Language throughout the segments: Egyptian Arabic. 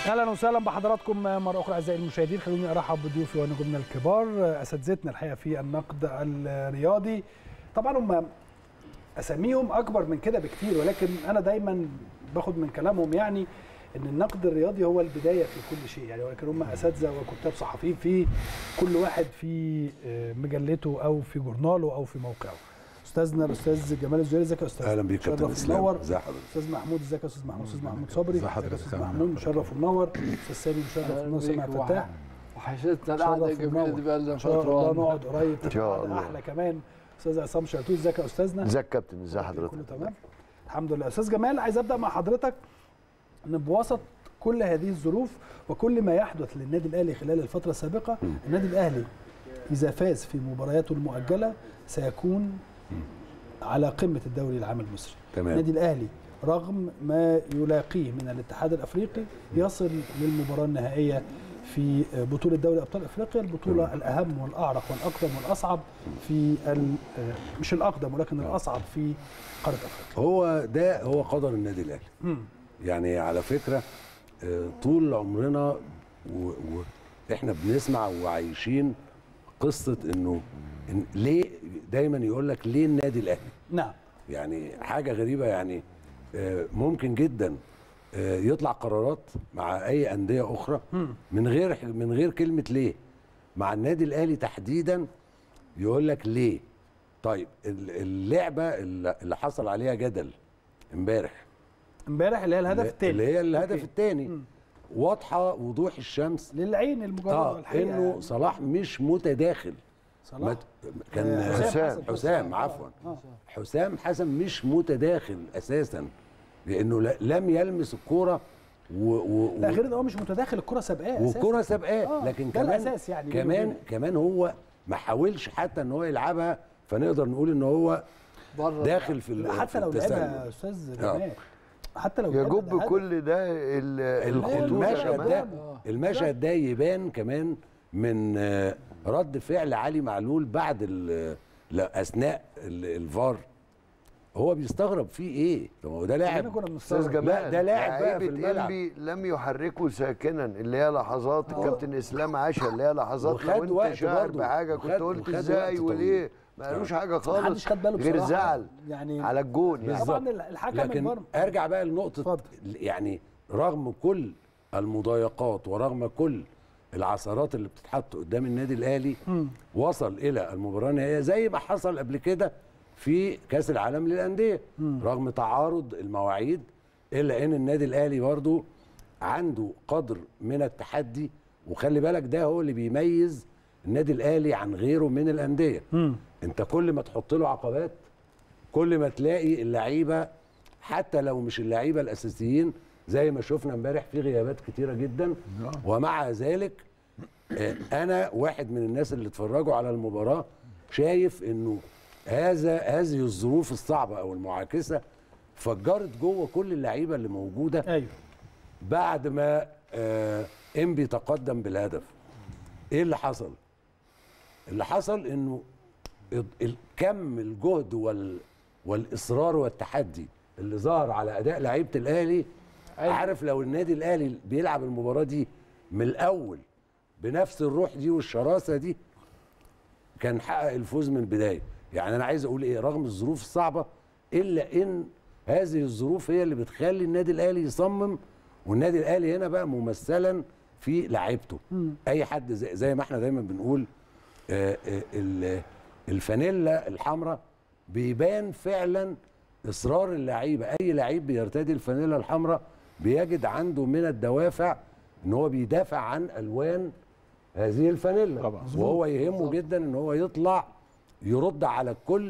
اهلا وسهلا بحضراتكم مره اخرى اعزائي المشاهدين خلوني ارحب بضيوفي ونجومنا الكبار اساتذتنا الحقيقه في النقد الرياضي طبعا هم اساميهم اكبر من كده بكتير ولكن انا دايما باخد من كلامهم يعني ان النقد الرياضي هو البدايه في كل شيء يعني ولكن هم اساتذه وكتاب صحفيين في كل واحد في مجلته او في جورناله او في موقعه استاذنا الاستاذ جمال الزهيري ازيك يا استاذ اهلا بيك كابتن مشرف اسلام ومنور ازي حضرتك استاذ محمود ازيك يا استاذ محمود استاذ محمود صبري ازي حضرتك؟ ازيك يا استاذ تمام. محمود مشرف ومنور استاذ سامي مشرف ومنور سامع فتاح وحشتنا القعده مشرف الجميله ومنور. دي بقى لنا ان شاء الله فتره نقعد قريب إن شاء قعدة الله. احلى كمان استاذ عصام شلتوت ازيك يا استاذنا ازيك يا كابتن ازي كله حضرتك تمام الحمد لله استاذ جمال عايز ابدا مع حضرتك ان بوسط كل هذه الظروف وكل ما يحدث للنادي الاهلي خلال الفتره السابقه النادي الاهلي اذا فاز في مبارياته المؤجله سيكون على قمه الدوري العام المصري تمام. النادي الاهلي رغم ما يلاقيه من الاتحاد الافريقي يصل للمباراه النهائيه في بطوله دوري ابطال افريقيا البطوله الاهم والاعرق والاقدم والاصعب في ال- مش الاقدم ولكن الاصعب في قاره افريقيا هو ده هو قدر النادي الاهلي مم. يعني على فكره آه، طول عمرنا و... و... احنا بنسمع وعايشين قصه انه إن ليه دايما يقول لك ليه النادي الاهلي نعم يعني حاجه غريبه يعني آه، ممكن جدا آه، يطلع قرارات مع اي انديه اخرى من غير من غير كلمه ليه مع النادي الاهلي تحديدا يقول لك ليه طيب ال- اللعبه اللي اللي حصل عليها جدل امبارح امبارح اللي هي الهدف الثاني اللي هي الهدف أوكي. الثاني واضحه وضوح الشمس للعين المجرده اه الحقيقه انه يعني. صلاح مش متداخل صلاح ما ت- كان آه، حسام. حسام آه، عفوا آه. حسام حسن مش متداخل اساسا لانه ل- لم يلمس الكوره و و لا و غير ان هو مش متداخل الكره سابقاه والكره سابقاه آه، لكن ده كمان الأساس يعني بينه كمان وبينه. كمان هو ما حاولش حتى ان هو يلعبها فنقدر نقول ان هو بره داخل في ال- حتى في لو لعبها يا التسلل استاذ آه. جمال حتى لو لعبها يجب ده هدف. كل ده ال- الخطوط المشهد كمان ده آه. المشهد ده يبان كمان من آه، رد فعل علي معلول بعد ال- لا، اثناء ال- الفار هو بيستغرب فيه ايه طب هو ده كلنا لاعب كنا استاذ بنستغرب جمال لا، ده لاعب بقى في لعيبة الملعب. انبي لم يحركوا ساكنا اللي هي لحظات الكابتن اسلام عاشها اللي هي لحظات وخد لو انت وقت شاعر برضه. بحاجه كنت وخد- قلت وخد ازاي وقت وليه ما قالوش حاجه خالص محدش خد باله غير بصراحة. زعل يعني على الجون يعني طبعا بالظبط. الحكم لكن البر ارجع بقى لنقطه اتفضل. يعني رغم كل المضايقات ورغم كل العثرات اللي بتتحط قدام النادي الاهلي وصل الى المباراه النهائيه زي ما حصل قبل كده في كاس العالم للانديه رغم تعارض المواعيد الا ان النادي الاهلي برضو عنده قدر من التحدي وخلي بالك ده هو اللي بيميز النادي الاهلي عن غيره من الانديه انت كل ما تحط له عقبات كل ما تلاقي اللعيبه حتى لو مش اللعيبه الاساسيين زي ما شفنا امبارح في غيابات كتيره جدا ومع ذلك آه، انا واحد من الناس اللي اتفرجوا على المباراه شايف انه هذا هذه الظروف الصعبه او المعاكسه فجرت جوه كل اللعيبه اللي موجوده ايوه بعد ما آه انبي تقدم بالهدف ايه اللي حصل اللي حصل انه ال- ال- كم الجهد وال والاصرار والتحدي اللي ظهر على اداء لعيبه الاهلي عارف لو النادي الاهلي بيلعب المباراه دي من الاول بنفس الروح دي والشراسه دي كان حقق الفوز من البدايه يعني انا عايز اقول ايه رغم الظروف الصعبه الا ان هذه الظروف هي اللي بتخلي النادي الاهلي يصمم والنادي الاهلي هنا بقى ممثلا في لعيبته اي حد زي, زي ما احنا دايما بنقول آه، آه، ال- الفانيلا الحمراء بيبان فعلا اصرار اللعيبه اي لعيب بيرتدي الفانيلا الحمراء بيجد عنده من الدوافع ان هو بيدافع عن الوان هذه الفانيلا طبعا. وهو يهمه جدا ان هو يطلع يرد على الكل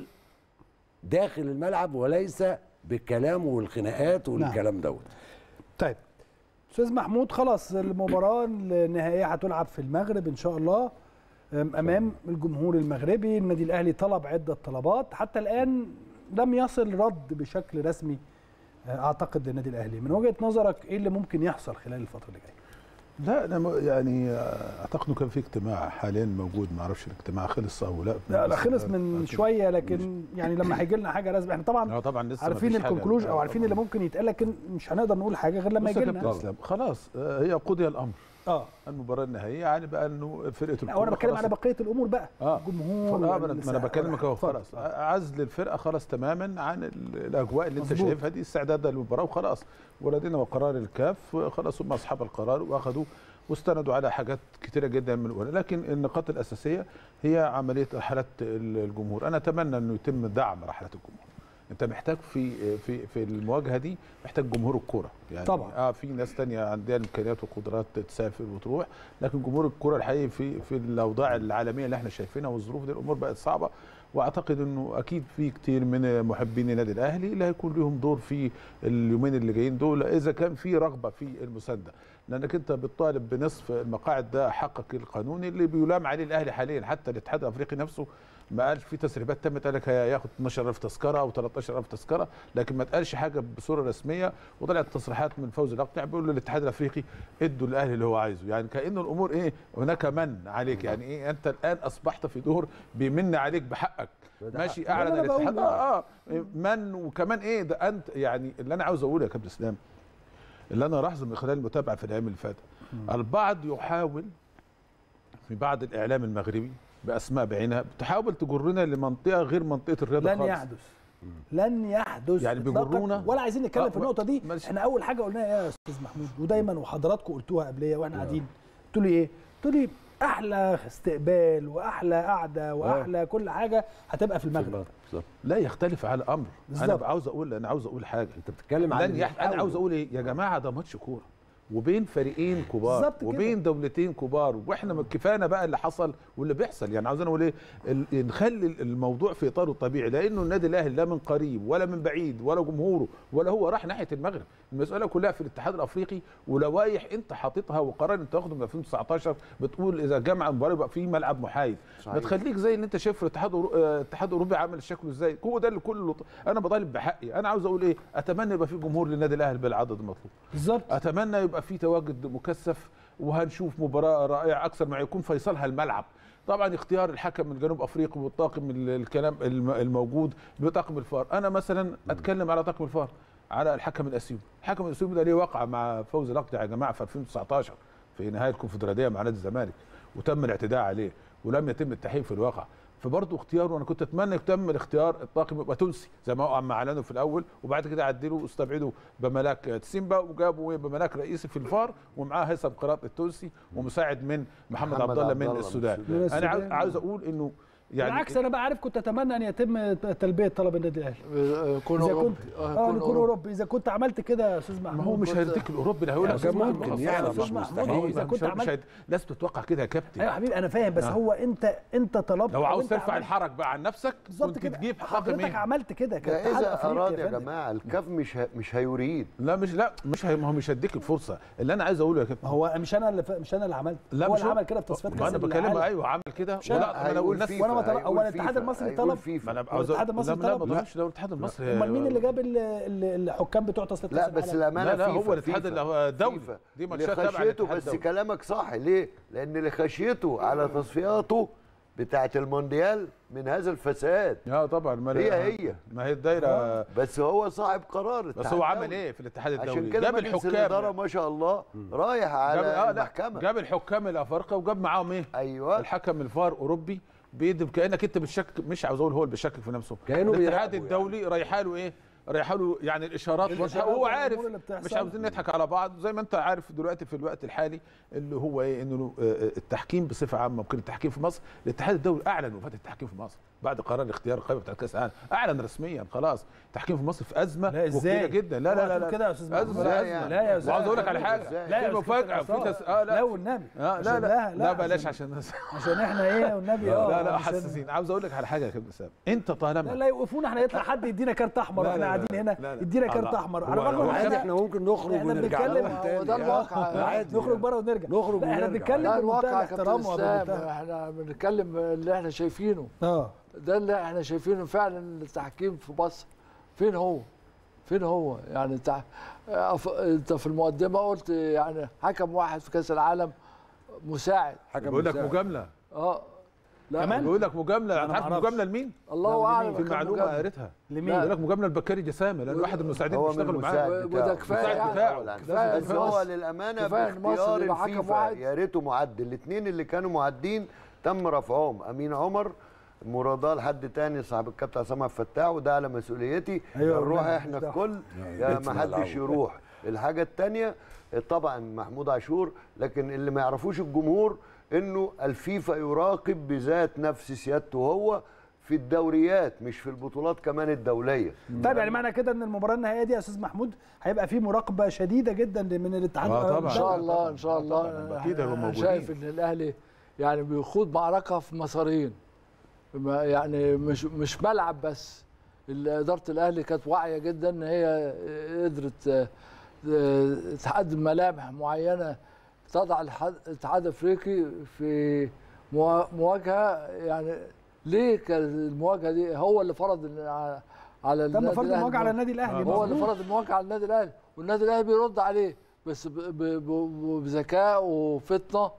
داخل الملعب وليس بالكلام والخناقات والكلام دوت طيب استاذ محمود خلاص المباراه النهائيه هتلعب في المغرب ان شاء الله أم- امام الجمهور المغربي النادي الاهلي طلب عده طلبات حتى الان لم يصل رد بشكل رسمي آه، اعتقد للنادي الاهلي من وجهه نظرك ايه اللي ممكن يحصل خلال الفتره اللي جايه لا انا م- يعني آه، اعتقد انه كان في اجتماع حاليا موجود ما اعرفش الاجتماع خلص او لا لا لا بس- خلص من أعتقد- شويه لكن يعني لما هيجي لنا حاجه رسمي احنا طبعا اه طبعا لسه ما عارفين فيش حاجة. الكونكلوجن او آه، عارفين اللي طبعاً. ممكن يتقال لكن مش هنقدر نقول حاجه غير لما بص يا يجي كابتن لنا اسلام خلاص آه، هي قضي الامر اه المباراه النهائيه يعني بقى انه فرقه لا، الكوره وانا بتكلم خلاص على بقيه الامور بقى اه الجمهور اه ما انا ما انا والساعة بكلمك اهو اتفضل. خلاص عزل الفرقه خلاص تماما عن ال- الاجواء اللي انت مظبوط. شايفها دي استعداد للمباراه وخلاص ولدينا قرار الكاف خلاص هم اصحاب القرار واخذوا واستندوا على حاجات كثيره جدا من الاولى لكن النقاط الاساسيه هي عمليه رحلات ال- الجمهور انا اتمنى انه يتم دعم رحلات الجمهور انت محتاج في في في المواجهه دي محتاج جمهور الكوره يعني طبعاً. اه في ناس تانية عندها الامكانيات والقدرات تسافر وتروح لكن جمهور الكوره الحقيقي في في الاوضاع العالميه اللي احنا شايفينها والظروف دي الامور بقت صعبه واعتقد انه اكيد في كتير من محبين النادي الاهلي اللي هيكون لهم دور في اليومين اللي جايين دول اذا كان في رغبه في المسانده لانك انت بتطالب بنصف المقاعد ده حقك القانوني اللي بيلام عليه الاهلي حاليا حتى الاتحاد الافريقي نفسه ما قالش في تسريبات تمت قال لك هياخد 12000 تذكره او 13000 تذكره لكن ما اتقالش حاجه بصوره رسميه وطلعت تصريحات من فوزي الاقنع بيقول للاتحاد الافريقي ادوا الاهلي اللي هو عايزه يعني كانه الامور ايه هناك من عليك يعني ايه انت الان اصبحت في دور بيمن عليك بحقك ماشي اعلن أنا بقول الاتحاد اه اه من وكمان ايه ده انت يعني اللي انا عاوز اقوله يا كابتن اسلام اللي انا لاحظه من خلال المتابعه في الايام اللي فاتت البعض يحاول في بعض الاعلام المغربي باسماء بعينها بتحاول تجرنا لمنطقه غير منطقه الرياضه لن خالص. يحدث لن يحدث يعني إطلاقاً، بيجرونا؟ ولا عايزين نتكلم آه، في النقطه دي ماشي. احنا اول حاجه قلناها يا استاذ محمود ودايما وحضراتكم قلتوها قبليه واحنا قاعدين قلتوا لي ايه؟ قلتوا لي احلى استقبال واحلى قعده واحلى كل حاجه هتبقى في المغرب بالظبط لا يختلف على الامر انا بالظبط. عاوز اقول انا عاوز اقول حاجه انت بتتكلم عن لن اللي يح... انا بيحاولوا. عاوز اقول ايه يا جماعه ده ماتش كوره وبين فريقين كبار بالظبط كده. وبين دولتين كبار واحنا ما كفانا بقى اللي حصل واللي بيحصل يعني عاوز انا اقول ايه ال- نخلي الموضوع في اطاره الطبيعي لانه النادي الاهلي لا من قريب ولا من بعيد ولا جمهوره ولا هو راح ناحيه المغرب المساله كلها في الاتحاد الافريقي ولوائح انت حاططها وقرار انت واخده من 2019 بتقول اذا جمع مباراه يبقى في ملعب محايد ما صحيح. تخليك زي اللي انت شايف في الاتحاد الأورو- آه، الاتحاد الاوروبي عامل شكله ازاي هو ده اللي كله انا بطالب بحقي انا عاوز اقول ايه اتمنى يبقى في جمهور للنادي الاهلي بالعدد المطلوب بالظبط اتمنى يبقى في تواجد مكثف وهنشوف مباراه رائعه اكثر ما يكون فيصلها الملعب طبعا اختيار الحكم من جنوب افريقيا والطاقم ال- الكلام الم- الموجود بطاقم الفار انا مثلا اتكلم على طاقم الفار على الحكم الاثيوبي الحكم الاثيوبي ده ليه وقعه مع فوز الاقدع يا جماعه في 2019 في نهايه الكونفدراليه مع نادي الزمالك وتم الاعتداء عليه ولم يتم التحقيق في الواقع فبرضه اختياره وانا كنت اتمنى يتم الاختيار الطاقم يبقى تونسي زي ما هو ما اعلنوا في الاول وبعد كده عدلوا واستبعدوا بملاك تسيمبا وجابوا إيه بملاك رئيسي في الفار ومعاه هيثم قراط التونسي ومساعد من محمد, محمد عبد الله عبد من الله من السودان السودان. انا عاوز, السودان. عاوز اقول انه يعني بالعكس انا بقى عارف كنت اتمنى ان يتم تلبيه طلب النادي الاهلي يكون اذا أوروبي. كنت آه، اه يكون نكون اوروبي اذا كنت عملت كده يا استاذ ما محمود هو مش كنت- هيرضيك الاوروبي ده هيقول يا لك كان اسمع، ممكن خلاص، يعني خلاص، مش خلاص، مستحيل. خلاص، إذا مش كنت هي- عملت- مش هي- الناس بتتوقع كده يا كابتن ايوه يا حبيبي انا فاهم بس آه. هو انت انت طلبت لو أو عاوز أنت ترفع عملت- الحرج بقى عن نفسك بالظبط كنت كده تجيب حكم حضرتك ايه عملت كده ده كاتحاد اذا افريقيا اراد يا فندم. جماعه الكاف مش ه- مش هيريد لا مش لا مش هي ما هو مش هيديك الفرصه اللي انا عايز اقوله يا كابتن ما هو مش انا اللي ف... مش انا اللي عملت لا هو مش اللي عمل كده في تصفيات ما كاس انا بكلم العالم. ايوه عمل كده مش ولا أنا. ما انا هيقول الناس فيفا، وأنا ما طلع- هيقول هو الاتحاد فيفا، المصري هيقول طلب- ما فيفا انا هو عاوز الاتحاد المصري لا لا ما طلب- طلبش لو الاتحاد المصري امال مين اللي جاب ال- ال- الحكام بتوع تصفيات لا كاس بس العالم؟ الامانه لا لا فيفا هو الاتحاد فيفا. اللي هو دولي فيفا. دي ماتشات تبع لخشيته الاتحاد بس الدولي. كلامك صح ليه؟ لان اللي خشيته على تصفياته بتاعه المونديال من هذا الفساد اه طبعا ما هي هي. ما هي الدايره بس هو صاحب قرار بس الاتحاد هو عمل الدولي. ايه في الاتحاد الدولي عشان كده جاب مجلس الاداره الحكام ما شاء الله رايح جاب على اه لا المحكمه جاب الحكام الافارقه وجاب معاهم ايه ايوه الحكم الفار اوروبي بيد كانك انت بتشكك مش عاوز اقول هو اللي بيشكك في نفسه كأنه الاتحاد بيراقبه الدولي رايحه له ايه رايحه له يعني الاشارات الإشارات واضحه وهو والأمور عارف اللي بتحصل. مش عاوزين نضحك على بعض زي ما انت عارف دلوقتي في الوقت الحالي اللي هو ايه انه آه، آه، التحكيم بصفه عامه ممكن التحكيم في مصر الاتحاد الدولي اعلن وفاه التحكيم في مصر بعد قرار اختيار القائمه بتاعت كاس العالم اعلن رسميا خلاص التحكيم في مصر في ازمه لا ازاي وكبيره جدا لا لا لا, اوعى لا. تقول كده يا استاذ ازمه محمود. لا إزاي ازمه يعني؟ لا يا استاذ وعاوز اقول لك على إزاي؟ حاجه لا يا في أستاذ مفاجاه في كابتن تس... اه لا لا والنبي آه لا عشان لا لا- لا, لا، بلاش عشان- عشان الناس عشان احنا ايه والنبي اه لا لا عشان- حساسين عاوز اقول لك على حاجه يا كابتن سام انت لا طالما لا يوقفونا احنا يطلع حد يدينا كارت احمر لا، واحنا لا، قاعدين لا، هنا لا، لا. يدينا كارت الله. احمر على هو- الرغم هو ان عادي احنا احنا ممكن نخرج احنا ونرجع بنتكلم لهم هو تاني ده آه. الواقع. عادي نخرج بره ونرجع نخرج لا احنا ونرجع. بنتكلم ده بمنتهى الواقع يا كابتن الاحترام اسلام وبمنتهى احنا بنتكلم اللي احنا شايفينه اه ده اللي احنا شايفينه فعلا التحكيم في مصر فين هو فين هو يعني انت أف- انت في المقدمه قلت يعني حكم واحد في كاس العالم مساعد حاجه بيقول لك مساعد. مجامله اه لا كمان؟ بيقول لك مجامله أنا انت عارف معرفش. مجامله لمين؟ الله اعلم في كان معلومه مجاملة. قريتها لمين؟ بيقول لك مجامله لبكاري جسامه لان واحد من المساعدين هو من بيشتغلوا معاه المساعد وده بتاعه. كفاية المساعد يعني. بتاعه. كفاية بس إن هو مصر- للامانه كفاية إن مصر باختيار يبقى حكم الفيفا واحد. يا ريته معدل الاثنين اللي كانوا معدين تم رفعهم امين عمر مراداه لحد تاني صاحب الكابتن عصام عبد الفتاح وده على مسؤوليتي أيوة، يا نروح ربنا احنا يفتح. الكل يعني يا يدفع ما حدش العون. يروح الحاجه الثانيه طبعا محمود عاشور لكن اللي ما يعرفوش الجمهور انه الفيفا يراقب بذات نفس سيادته هو في الدوريات مش في البطولات كمان الدوليه طيب يعني معنى كده ان المباراه النهائيه دي يا استاذ محمود هيبقى في مراقبه شديده جدا من الاتحاد آه طبعاً. ان شاء الله طبعاً. ان شاء الله طبعاً. أكيد هيبقوا أنا موجودين. شايف ان الاهلي يعني بيخوض معركه في مسارين ما- يعني مش مش ملعب بس ال- اداره الاهلي كانت واعيه جدا ان هي قدرت آه، آه، تقدم ملامح معينه تضع الح- الاتحاد الافريقي في موا- مواجهه يعني ليه كانت المواجهه دي هو اللي فرض ال- على- على تم النادي فرض الأهلي المواجهه على النادي الاهلي هو اللي مظبوط. فرض المواجهه على النادي الاهلي والنادي الاهلي بيرد عليه بس ب- ب- ب- بذكاء وفطنه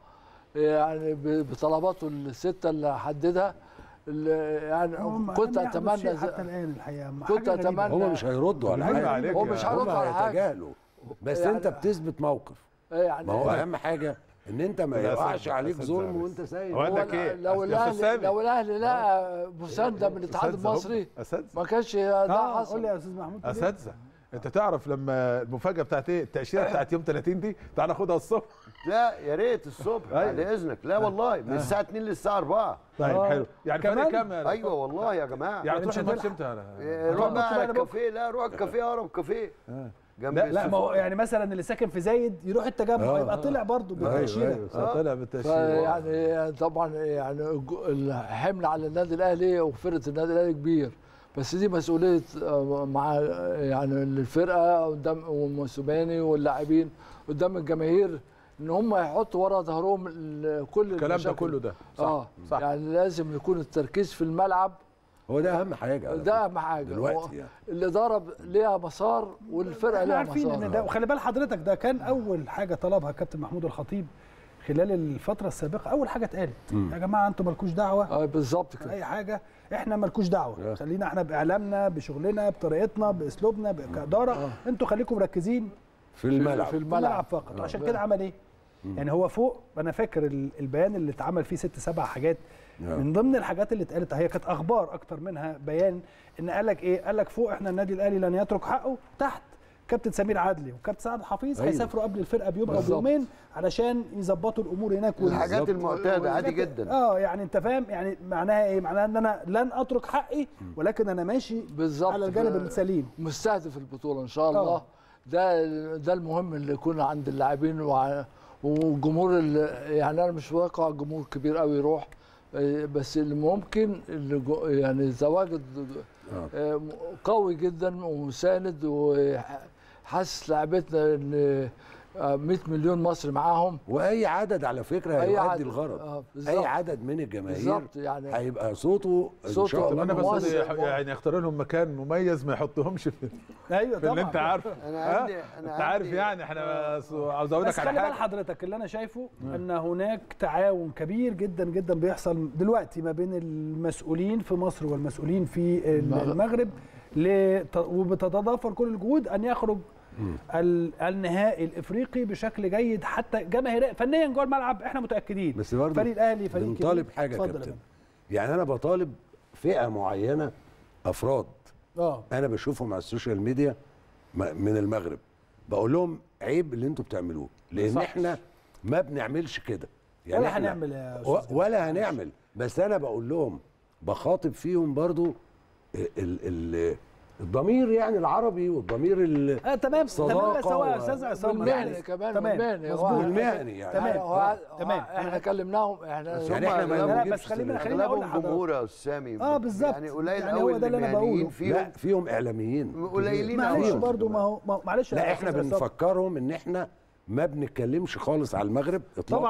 يعني ب- بطلباته السته اللي حددها اللي يعني هم كنت لم يحدث اتمنى شيء زي- حتى الان الحقيقه كنت حاجة غريبة. أتمنى- هم مش هيردوا على بالله حاجه عليك هو يا- مش هيردوا هم على حاجه هيتجاهلوا بس يعني- انت بتثبت موقف يعني ما هو اهم حاجه ان انت ما لا، يقعش أسد- عليك أسد ظلم زعل. وانت سايب هو قال هو لك ايه؟ لو أصل يا أستاذ الاهلي سامي. لو الاهلي لقى مسانده من الاتحاد أساتذة هم. المصري اساتذه ما كانش ده اه حصل قول لي يا استاذ محمود كده. اساتذه انت تعرف لما المفاجاه بتاعت ايه التاشيره بتاعت يوم 30 دي تعال ناخدها الصبح لا يا ريت الصبح أيوة. بعد اذنك لا والله من الساعه 2 للساعه 4 طيب آه. حلو يعني كمان؟ فرق كام يعني ايوه والله يا جماعه يعني مش تروح الماتش هتلحق. امتى أنا- إيه، روح هتروح بقى على بعد بكرة؟ الكافيه لا روح الكافيه اقرب كافيه جنب لا، لا ما هو السفارة. يعني مثلا اللي ساكن في زايد يروح التجمع آه. يبقى طلع برضه بالتاشيره أيوة. طلع بالتاشيره فيعني طبعا يعني الج- الحمل على النادي الاهلي وفرقه النادي الاهلي كبير بس دي مسؤوليه آه، مع يعني الفرقه قدام وموسوماني واللاعبين قدام الجماهير ان هم يحطوا ورا ظهرهم ال- كل الكلام ده المشاكل. كله ده صح اه صح. يعني لازم يكون التركيز في الملعب هو ده اهم حاجه على ده فكرة. اهم حاجه دلوقتي هو يعني. الاداره ب- ليها مسار والفرقه احنا ليها عارفين ان ده مسار وخلي بال حضرتك ده كان اول حاجه طلبها كابتن محمود الخطيب خلال الفتره السابقه اول حاجه اتقالت يا جماعه انتوا مالكوش دعوه اه بالظبط كده اي حاجه احنا مالكوش دعوه آه. خلينا احنا باعلامنا بشغلنا بطريقتنا باسلوبنا ب- كاداره انتوا خليكم مركزين في الملعب في في الملعب الملعب فقط عشان كده عمل ايه يعني هو فوق انا فاكر ال- البيان اللي اتعمل فيه ست سبع حاجات نعم. من ضمن الحاجات اللي اتقالت هي كانت اخبار اكتر منها بيان ان قال لك ايه قال لك فوق احنا النادي الاهلي لن يترك حقه تحت كابتن سمير عدلي وكابتن سعد حفيظ أيوة. هيسافروا قبل الفرقه بيوم او بالظبط. بيومين علشان يظبطوا الامور هناك وال- الحاجات بالظبط. المعتاده عادي والفكرة- جدا اه يعني انت فاهم يعني معناها ايه معناها ان انا لن اترك حقي ولكن انا ماشي بالظبط على الجانب ف- السليم مستهدف البطوله ان شاء الله آه. ده ده المهم اللي يكون عند اللاعبين وع- وجمهور ال- يعني انا مش واقع جمهور كبير قوي يروح آه، بس اللي ممكن اللي جو- يعني تواجد آه، م- قوي جدا ومساند وحاسس لعبتنا ان آه، 100 مليون مصري معاهم واي عدد على فكره أي هيؤدي عدد. الغرض آه، اي بالظبط. عدد من الجماهير بالظبط يعني هيبقى صوته ان صوته شاء الله انا بس مؤثر. يح- يعني يختار لهم مكان مميز ما يحطهمش في, ايوه في اللي طبعا انت عارفه أنا ها؟ عندي- أنا انت عارف عندي- يعني احنا بس عاوز اقول بس لك على خلي بال حاجه حضرتك اللي انا شايفه ان هناك تعاون كبير جدا جدا بيحصل دلوقتي ما بين المسؤولين في مصر والمسؤولين في المغرب. المغرب لت- وبتتضافر كل الجهود ان يخرج ال- النهائي الافريقي بشكل جيد حتى جماهيريا فنيا جوه الملعب احنا متاكدين بس برضه فريق الاهلي فريق بنطالب كبير. حاجه يا اتفضل يا كابتن فندم. يعني انا بطالب فئه معينه افراد اه انا بشوفهم على السوشيال ميديا م- من المغرب بقول لهم عيب اللي انتوا بتعملوه لان صح. احنا ما بنعملش كده ولا إحنا- هنعمل يا و- أستاذ ولا هنعمل بس انا بقول لهم بخاطب فيهم برضو ال ال الضمير يعني العربي والضمير ال- آه تمام صداقة تمام سواء و- استاذ عصام والمهني يعني كمان تمام والمهني مظبوط. هو- والمهني يعني تمام. هو- تمام. احنا كلمناهم احنا يعني احنا ما لا، لا نجيبش بس خلينا سيرة. خلينا اقول اغلبهم لحضرتك جمهور يا استاذ سامي آه، بالظبط. يعني قليل يعني قوي هو ده اللي أنا المهنيين بقوله. فيهم لا فيهم اعلاميين قليلين معلش قوي برضو ما هو ما هو- معلش يا لا احنا أستاذ عصام. بنفكرهم ان احنا ما بنتكلمش خالص على المغرب اطلاقا طبعا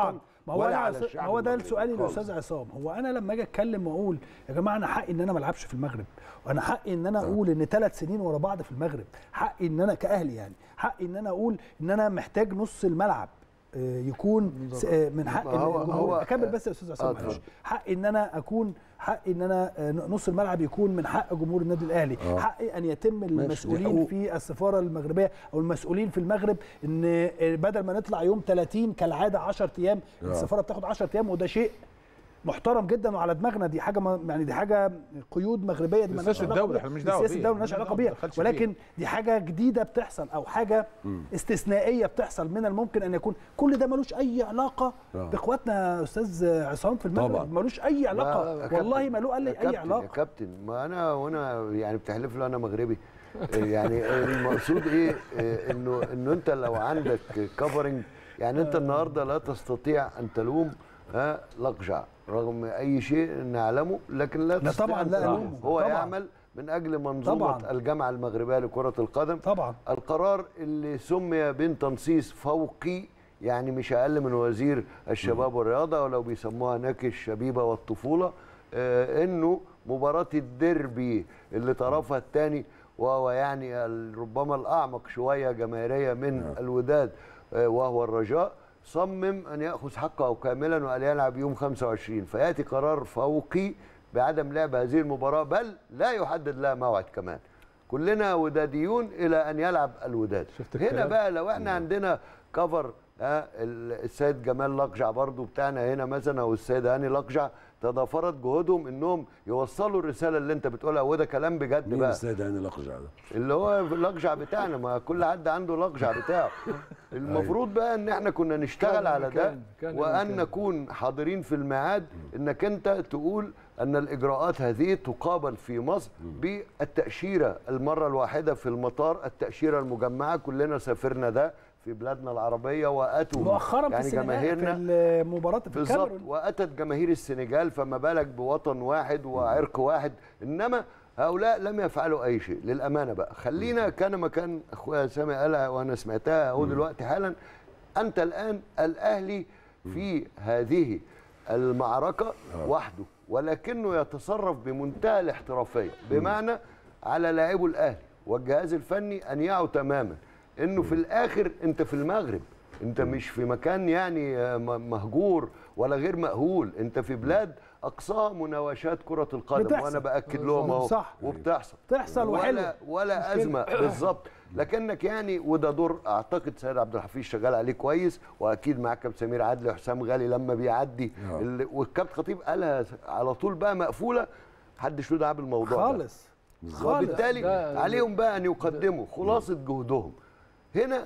ما هو ولا انا على ما الشعب هو ده المغربي سؤالي خالص. للاستاذ عصام هو انا لما اجي اتكلم واقول يا جماعه انا حقي ان انا ما العبش في المغرب وانا حقي ان انا اقول ان ثلاث سنين ورا بعض في المغرب حقي ان انا كاهلي يعني حقي ان انا اقول ان انا محتاج نص الملعب آه، يكون س- آه، من حق ما هو- الجمهور هو- اكمل بس يا استاذ عصام آه، معلش اتفضل. حقي ان انا اكون حقي ان انا آه، نص الملعب يكون من حق جمهور النادي الاهلي آه. حقي ان يتم دي المسؤولين حقوق. في السفاره المغربيه او المسؤولين في المغرب ان آه، بدل ما نطلع يوم 30 كالعاده 10 ايام آه. السفاره بتاخد 10 ايام وده شيء محترم جدا وعلى دماغنا دي حاجه ما يعني دي حاجه قيود مغربيه دي دي مالهاش سياسة علاقة الدولة، بيها. احنا مالناش دي دعوة سياسه بيها. الدوله مالهاش علاقه بيها دخلش ولكن دي حاجه جديده بتحصل او حاجه استثنائيه بتحصل من الممكن ان يكون كل ده ملوش اي علاقه آه. باخواتنا يا استاذ عصام في المغرب طبعا. ملوش اي يا علاقه كابتن، والله ما له قال يا لي اي كابتن- يا علاقه كابتن ما انا وانا يعني بتحلف له انا مغربي يعني المقصود ايه إيه انه انه انت لو عندك كفرنج يعني انت النهارده لا تستطيع ان تلوم ها لقجع رغم اي شيء نعلمه لكن لا لا تستطيع طبعا أن لا تلومه. ألومه. هو طبعا. يعمل من اجل منظومه طبعا. الجامعه المغربيه لكره القدم طبعا القرار اللي سمي بين تنصيص فوقي يعني مش اقل من وزير الشباب والرياضه ولو بيسموها هناك الشبيبه والطفوله آه انه مباراه الديربي اللي طرفها الثاني وهو يعني ال- ربما الاعمق شويه جماهيريه من الوداد آه وهو الرجاء صمم ان ياخذ حقه كاملا وان يلعب يوم 25 فياتي قرار فوقي بعدم لعب هذه المباراه بل لا يحدد لها موعد كمان كلنا وداديون الى ان يلعب الوداد شفت هنا الكلام؟ بقى لو احنا عندنا كفر ها ال- السيد جمال لقجع برضو بتاعنا هنا مثلا او السيد هاني لقجع تضافرت جهودهم انهم يوصلوا الرساله اللي انت بتقولها وده كلام بجد مين بقى السيد هاني لقجع ده؟ اللي هو اللقجع بتاعنا ما كل حد عنده لقجع بتاعه المفروض بقى ان احنا كنا نشتغل كان على ده المكان، كان وان المكان. نكون حاضرين في الميعاد انك انت تقول ان الاجراءات هذه تقابل في مصر بالتاشيره المره الواحده في المطار التاشيره المجمعه كلنا سافرنا ده في بلادنا العربيه واتوا مؤخرا في يعني السنغال جماهيرنا في المباراه في بالظبط الكاميرون واتت جماهير السنغال فما بالك بوطن واحد وعرق واحد انما هؤلاء لم يفعلوا اي شيء للامانه بقى خلينا كان ما كان اخويا سامي قالها وانا سمعتها اهو دلوقتي حالا انت الان الاهلي في هذه المعركه وحده ولكنه يتصرف بمنتهى الاحترافيه بمعنى على لاعبو الاهلي والجهاز الفني ان يعوا تماما انه في الاخر انت في المغرب انت مش في مكان يعني آه، م- مهجور ولا غير مأهول انت في بلاد اقصاها مناوشات كرة القدم بتحصل. وانا باكد لهم اهو صح. وبتحصل تحصل ولا وحلوة. ولا مشكلة. ازمه بالظبط لكنك يعني وده دور اعتقد سيد عبد الحفيظ شغال عليه كويس واكيد معاك كابتن سمير عدلي وحسام غالي لما بيعدي آه. ال- والكابتن خطيب قالها على طول بقى مقفوله محدش له دعوه بالموضوع ده. خالص خالص وبالتالي ده- عليهم بقى ان يقدموا خلاصه جهدهم هنا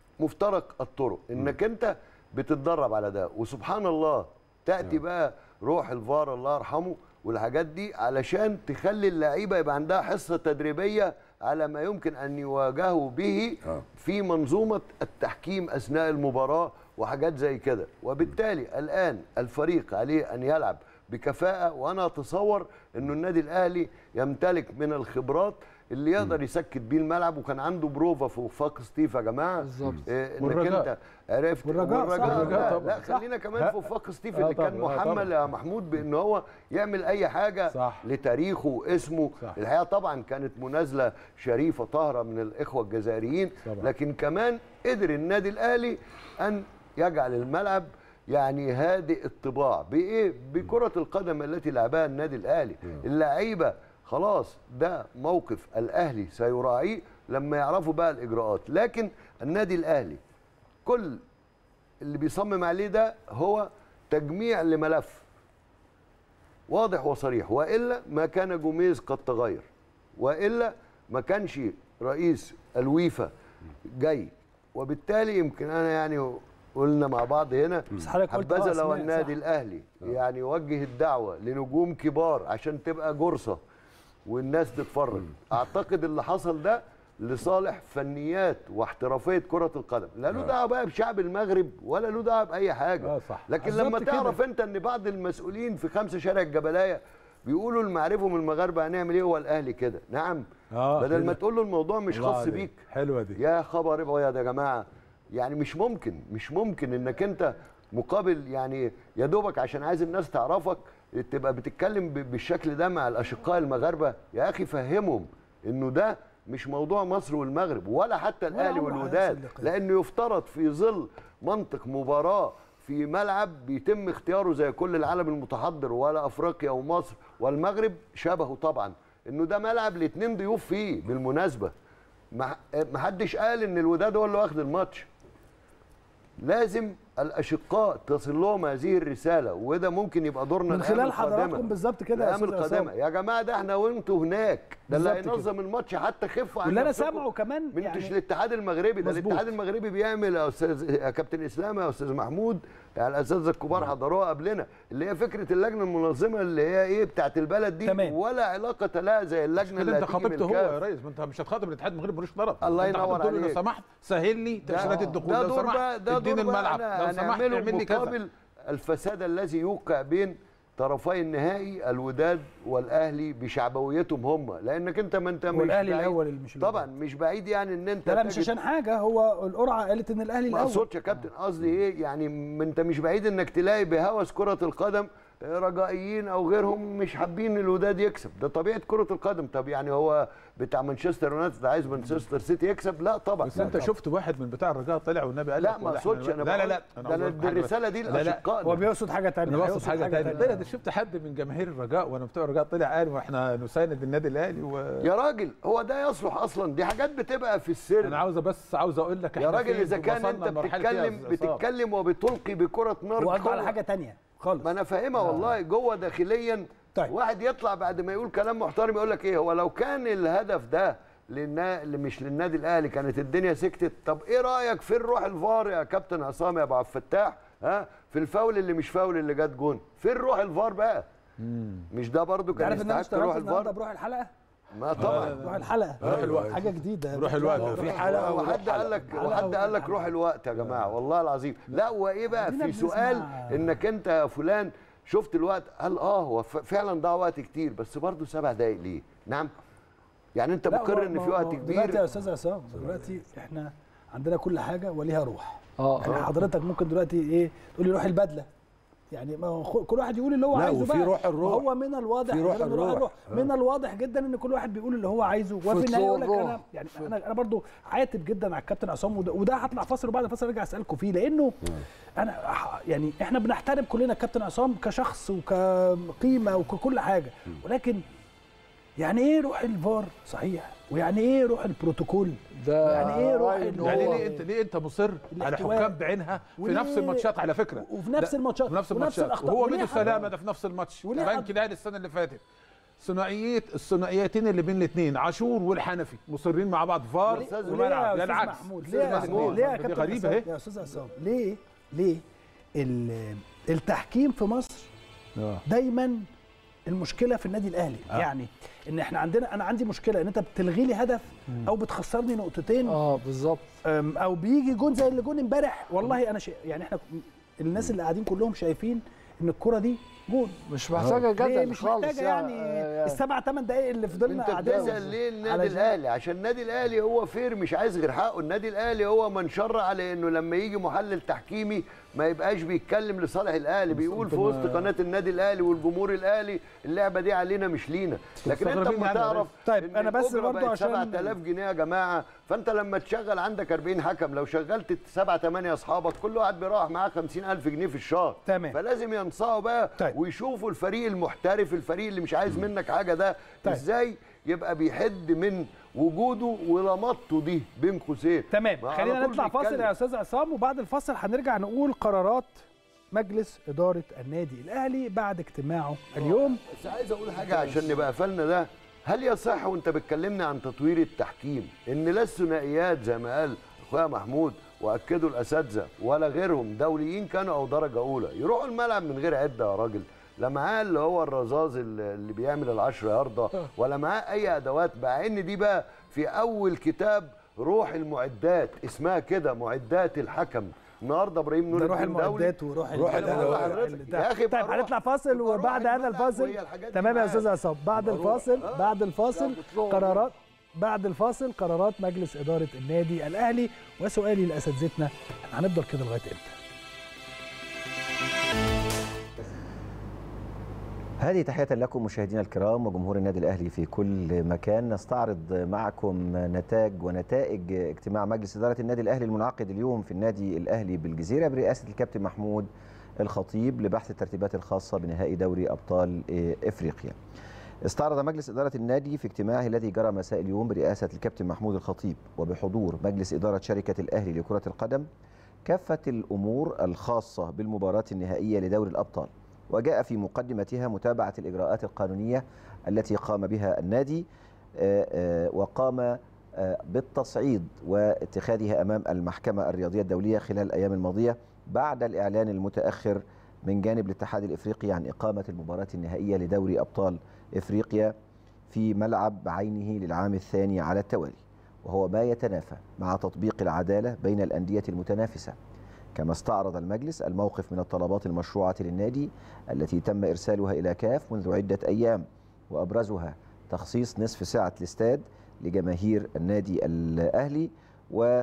مفترق الطرق انك انت بتتدرب على ده وسبحان الله تاتي بقى روح الفار الله يرحمه والحاجات دي علشان تخلي اللعيبه يبقى عندها حصه تدريبيه على ما يمكن ان يواجهوا به آه. في منظومه التحكيم اثناء المباراه وحاجات زي كده وبالتالي الان الفريق عليه ان يلعب بكفاءه وانا اتصور انه النادي الاهلي يمتلك من الخبرات اللي يقدر يسكت بيه الملعب وكان عنده بروفا في وفاق ستيف يا جماعه بالظبط. إيه انك والرجاء. انت عرفت والرجاء، صح. والرجاء والرجاء لا, طبعا. لا صح. خلينا كمان ها. في وفاق ستيف آه اللي كان طبعا، آه محمل طبعا. يا محمود بان هو يعمل اي حاجه صح. لتاريخه واسمه صح. الحقيقه طبعا كانت منازله شريفه طاهره من الاخوه الجزائريين طبعا. لكن كمان قدر النادي الاهلي ان يجعل الملعب يعني هادئ الطباع بايه بكره القدم التي لعبها النادي الاهلي اللعيبه خلاص ده موقف الاهلي سيراعيه لما يعرفوا بقى الاجراءات لكن النادي الاهلي كل اللي بيصمم عليه ده هو تجميع لملف واضح وصريح والا ما كان جوميز قد تغير والا ما كانش رئيس الويفا جاي وبالتالي يمكن انا يعني قلنا مع بعض هنا بس حضرتك قلت حبذا آه لو أسماء، النادي صح. الاهلي يعني يوجه الدعوه لنجوم كبار عشان تبقى جرصه والناس تتفرج اعتقد اللي حصل ده لصالح فنيات واحترافيه كره القدم لا له دعوه بقى بشعب المغرب ولا له دعوه باي حاجه آه صح. لكن بالظبط لما كده. تعرف انت ان بعض المسؤولين في خمسه شارع الجبلايه بيقولوا المعرفهم المغاربه هنعمل ايه هو الاهلي كده نعم آه، بدل ما كده. تقول له الموضوع مش الله خاص عليك. بيك حلوه دي يا خبر ابيض يا جماعه يعني مش ممكن مش ممكن انك انت مقابل يعني يا دوبك عشان عايز الناس تعرفك تبقى بتتكلم ب- بالشكل ده مع الاشقاء المغاربه يا اخي فهمهم انه ده مش موضوع مصر والمغرب ولا حتى الاهلي عمره والوداد هيحصل لقاء. لانه يفترض في ظل منطق مباراه في ملعب بيتم اختياره زي كل العالم المتحضر ولا افريقيا ومصر والمغرب شبهه طبعا انه ده ملعب الاثنين ضيوف فيه بالمناسبه ما ما حدش قال ان الوداد هو اللي واخد الماتش لازم الاشقاء تصل لهم هذه الرساله وده ممكن يبقى دورنا من الأيام خلال القادمة. حضراتكم بالظبط كده يا الايام أستاذ القادمه عصام. يا جماعه ده احنا وانتوا هناك ده اللي بالظبط هينظم الماتش حتى خفوا عن واللي انا نفسكم. سامعه كمان من يعني يعني الاتحاد المغربي ده مظبوط. الاتحاد المغربي بيعمل يا استاذ يا كابتن اسلام يا استاذ محمود يعني الاساتذه الكبار حضروها قبلنا اللي هي فكره اللجنه المنظمه اللي هي ايه بتاعت البلد دي تمام. ولا علاقه لها زي اللجنه اللي كده انت هتيجي من خاطبته هو الكاف. يا ريس ما انت مش هتخاطب الاتحاد المغربي ملوش طرف الله انت ينور هتقول له لو عليك. سمحت سهل لي تاشيرات الدخول ده لو دور سمحت بقى ده اديني دور بقى الملعب أنا لو سمحت هنعمله اعمل لي كذا مقابل الفساد الذي يوقع بين طرفي النهائي الوداد والاهلي بشعبويتهم هم لانك انت ما انت مش والاهلي بعيد- الاول اللي مش الوداد. طبعا مش بعيد يعني ان انت لا لا مش تجد- عشان حاجه هو القرعه قالت ان الاهلي ما الاول اقصدش يا كابتن قصدي ايه يعني ما انت مش بعيد انك تلاقي بهوس كره القدم رجائيين او غيرهم مش حابين الوداد يكسب ده طبيعه كره القدم طب يعني هو بتاع مانشستر يونايتد عايز مانشستر سيتي يكسب لا طبعا بس انت شفت واحد من بتاع الرجاء طلع والنبي قال لا لك ما ولا إحنا- اقصدش انا لا لا بقول- لا ده أنا دي الرساله دي لا لا هو لاشقائنا بيقصد حاجه ثانيه انا بقصد حاجه ثانيه تانية. لا ده شفت حد من جماهير الرجاء وانا بتوع الرجاء طلع قال واحنا نساند النادي الاهلي وانا يا راجل هو ده يصلح اصلا دي حاجات بتبقى في السر عاوز بس عاوز اقول لك يا احنا راجل فين اذا كان وصلنا انت لمرحلة إيه يا بتتكلم أستاذ عصام؟ بتتكلم وبتلقي بكره نار هو قصده على جوه. حاجه ثانيه خالص ما انا فاهمها والله جوه داخليا طيب. واحد يطلع بعد ما يقول كلام محترم يقول لك ايه هو لو كان الهدف ده للنا... اللي مش للنادي الاهلي كانت الدنيا سكتت طب ايه رايك في الروح الفار يا كابتن عصام يا ابو عبد الفتاح ها في الفاول اللي مش فاول اللي جت جون فين روح الفار بقى مش ده برضو انت كان عارف ان انا يستحق روح اشتغلت النهارده الفار بروح الحلقه ما طبعا روح الحلقه روح الوقت. حاجه جديده روح الوقت. روح في الوقت. حلقة وروح وحد قال لك حلقة وحد قال لك وحلقة. روح الوقت يا جماعه والله العظيم لا وايه بقى عندنا في سؤال بنسمع- انك انت يا فلان شفت الوقت قال اه هو ف- فعلا ضاع وقت كتير بس برضه سبع دقايق ليه نعم يعني انت لا، مقر هو- ان ما في هو وقت دلوقتي يا كبير استاذ عصام دلوقتي احنا عندنا كل حاجه وليها روح اه يعني حضرتك ممكن دلوقتي ايه تقول لي روح البدله يعني ما هو خ- كل واحد يقول اللي هو لا، عايزه وفي بقى روح الروح. هو من الواضح في روح غير إن الروح. من الواضح جدا ان كل واحد بيقول اللي هو عايزه وفي فوتبول النهايه يقول لك روح. انا يعني انا انا برضو عاتب جدا على الكابتن عصام وده, وده هطلع فاصل وبعد الفاصل ارجع اسالكم فيه لانه انا ح- يعني احنا بنحترم كلنا الكابتن عصام كشخص وكقيمه وككل حاجه ولكن يعني ايه روح الفار صحيح ويعني ايه روح البروتوكول ده يعني ايه روح رأيي إن اللي يعني هو- ليه انت ليه انت مصر على الاحتواء. حكام بعينها في وليه- نفس الماتشات على فكره وفي نفس لا، الماتشات في نفس ونفس الماتشات الأخطاء. وهو وليه ميدو حضرتك- سلامه ده في نفس الماتش وليه البنك حضرتك- الاهلي السنه اللي فاتت ثنائيات الثنائيتين اللي بين الاثنين عاشور والحنفي مصرين مع بعض فار أستاذ وليه يا وملعب أستاذ لا العكس محمود ليه يا أستاذ أستاذ- محمود. ليه يا دي كابتن غريبة عصام؟ أهي. يا استاذ عصام ليه ليه ال- التحكيم في مصر آه. دايما المشكله في النادي الاهلي آه. يعني ان احنا عندنا انا عندي مشكله ان انت بتلغي لي هدف او بتخسرني نقطتين اه بالظبط أم، او بيجي جون زي اللي جون امبارح والله انا شيء يعني احنا الناس اللي قاعدين كلهم شايفين ان الكره دي جون مش محتاجه ليه جدل مش خالص محتاجه يعني آه، السبع ثمان دقائق اللي فضلنا انت قاعدين بتسال ليه النادي علشان- الاهلي عشان النادي الاهلي هو فير مش عايز غير حقه النادي الاهلي هو من شرع على انه لما يجي محلل تحكيمي ما يبقاش بيتكلم لصالح الاهلي بيقول في انت وسط ما- قناه النادي الاهلي والجمهور الاهلي اللعبه دي علينا مش لينا لكن انت مستغربين ما يعني يا تعرف طيب، إن أنا بس الأجرة برضو بقت عشان- 7000 جنيه يا جماعه فانت لما تشغل عندك 40 حكم لو شغلت سبعة ثمانية اصحابك كل واحد بيروح معاه 50000 جنيه في الشهر تمام. فلازم ينصاعوا بقى طيب. ويشوفوا الفريق المحترف الفريق اللي مش عايز منك حاجه ده طيب. ازاي يبقى بيحد من وجوده ولمطته دي بين قوسين تمام ما على خلينا طول نطلع فاصل بيتكلم. يا استاذ عصام وبعد الفاصل هنرجع نقول قرارات مجلس اداره النادي الاهلي بعد اجتماعه اليوم بس عايز اقول حاجه عشان نبقى قفلنا ده هل يصح وانت بتكلمنا عن تطوير التحكيم ان لا الثنائيات زي ما قال اخويا محمود واكدوا الاساتذه ولا غيرهم دوليين كانوا او درجه اولى يروحوا الملعب من غير عده يا راجل لا معاه اللي هو الرذاذ اللي اللي بيعمل العشر ياردة ولا معاه اي ادوات مع ان دي بقى في اول كتاب روح المعدات اسمها كده معدات الحكم النهارده ابراهيم نور ده روح الدين دولي المعدات وروح روح ال- الأدوات. ال- يا أخي طيب بروح- هنطلع فاصل بروح وبعد هذا الملعب الفاصل وهي الحاجات دي تمام يا معاك. استاذ عصام بعد الفاصل بعد الفاصل بتروح. قرارات بعد الفاصل قرارات مجلس اداره النادي الاهلي وسؤالي لاساتذتنا احنا هنفضل كده لغايه امتى؟ هذه تحية لكم مشاهدينا الكرام وجمهور النادي الأهلي في كل مكان نستعرض معكم نتاج ونتائج اجتماع مجلس إدارة النادي الأهلي المنعقد اليوم في النادي الأهلي بالجزيرة برئاسة الكابتن محمود الخطيب لبحث الترتيبات الخاصة بنهائي دوري أبطال إفريقيا استعرض مجلس إدارة النادي في اجتماعه الذي جرى مساء اليوم برئاسة الكابتن محمود الخطيب وبحضور مجلس إدارة شركة الأهلي لكرة القدم كافة الأمور الخاصة بالمباراة النهائية لدوري الأبطال وجاء في مقدمتها متابعة الإجراءات القانونية التي قام بها النادي آه، آه، وقام آه، بالتصعيد واتخاذها أمام المحكمة الرياضية الدولية خلال الأيام الماضية بعد الإعلان المتأخر من جانب الاتحاد الإفريقي عن إقامة المباراة النهائية لدوري أبطال إفريقيا في ملعب بعينه للعام الثاني على التوالي وهو ما يتنافى مع تطبيق العدالة بين الأندية المتنافسة كما استعرض المجلس الموقف من الطلبات المشروعة للنادي التي تم إرسالها إلى كاف منذ عدة أيام وأبرزها تخصيص نصف ساعة الاستاد لجماهير النادي الأهلي و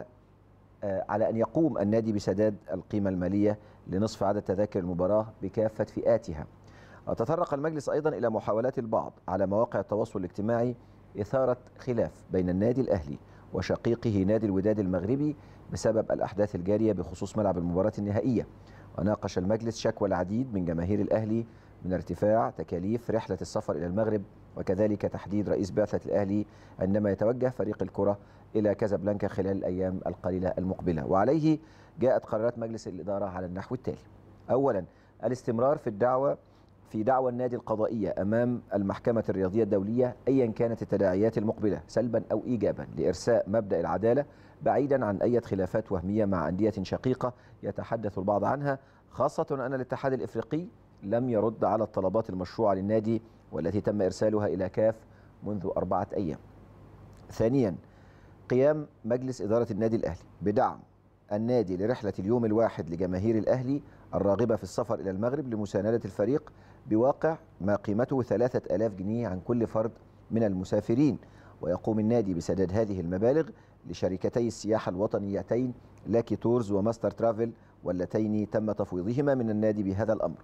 آه، على أن يقوم النادي بسداد القيمة المالية لنصف عدد تذاكر المباراة بكافة فئاتها وتطرق المجلس أيضا إلى محاولات البعض على مواقع التواصل الاجتماعي إثارة خلاف بين النادي الأهلي وشقيقه نادي الوداد المغربي بسبب الأحداث الجارية بخصوص ملعب المباراة النهائية وناقش المجلس شكوى العديد من جماهير الأهلي من ارتفاع تكاليف رحلة السفر إلى المغرب وكذلك تحديد رئيس بعثة الأهلي عندما يتوجه فريق الكرة إلى كازابلانكا خلال الأيام القليلة المقبلة وعليه جاءت قرارات مجلس الإدارة على النحو التالي أولا الاستمرار في الدعوة في دعوى النادي القضائية أمام المحكمة الرياضية الدولية أيا كانت التداعيات المقبلة سلبا أو إيجابا لإرساء مبدأ العدالة بعيدا عن أي خلافات وهمية مع أندية شقيقة يتحدث البعض عنها خاصة أن الاتحاد الإفريقي لم يرد على الطلبات المشروعة للنادي والتي تم إرسالها إلى كاف منذ أربعة أيام ثانيا قيام مجلس إدارة النادي الأهلي بدعم النادي لرحلة اليوم الواحد لجماهير الأهلي الراغبة في السفر إلى المغرب لمساندة الفريق بواقع ما قيمته ثلاثة ألاف جنيه عن كل فرد من المسافرين ويقوم النادي بسداد هذه المبالغ لشركتي السياحة الوطنيتين لاكي تورز وماستر ترافل واللتين تم تفويضهما من النادي بهذا الأمر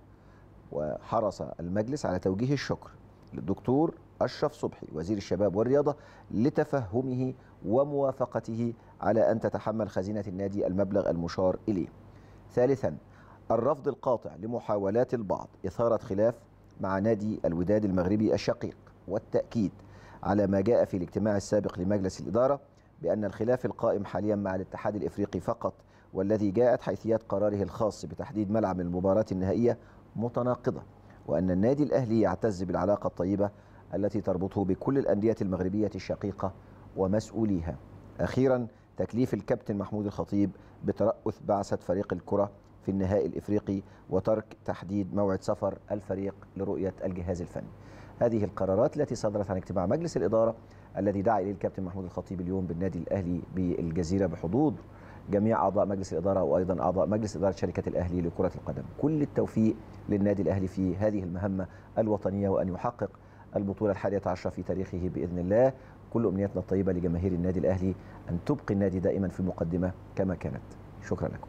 وحرص المجلس على توجيه الشكر للدكتور أشرف صبحي وزير الشباب والرياضة لتفهمه وموافقته على أن تتحمل خزينة النادي المبلغ المشار إليه ثالثا الرفض القاطع لمحاولات البعض إثارة خلاف مع نادي الوداد المغربي الشقيق والتأكيد على ما جاء في الاجتماع السابق لمجلس الإدارة بأن الخلاف القائم حاليا مع الاتحاد الإفريقي فقط والذي جاءت حيثيات قراره الخاص بتحديد ملعب المباراة النهائية متناقضة وأن النادي الأهلي يعتز بالعلاقة الطيبة التي تربطه بكل الأندية المغربية الشقيقة ومسؤوليها أخيرا تكليف الكابتن محمود الخطيب بترأث بعثة فريق الكرة في النهائي الإفريقي وترك تحديد موعد سفر الفريق لرؤية الجهاز الفني هذه القرارات التي صدرت عن اجتماع مجلس الإدارة الذي دعا إليه الكابتن محمود الخطيب اليوم بالنادي الأهلي بالجزيرة بحضور جميع أعضاء مجلس الإدارة وأيضا أعضاء مجلس إدارة شركة الأهلي لكرة القدم كل التوفيق للنادي الأهلي في هذه المهمة الوطنية وأن يحقق البطولة الحادية عشرة في تاريخه بإذن الله كل أمنياتنا الطيبة لجماهير النادي الأهلي أن تبقي النادي دائما في المقدمة كما كانت شكرا لكم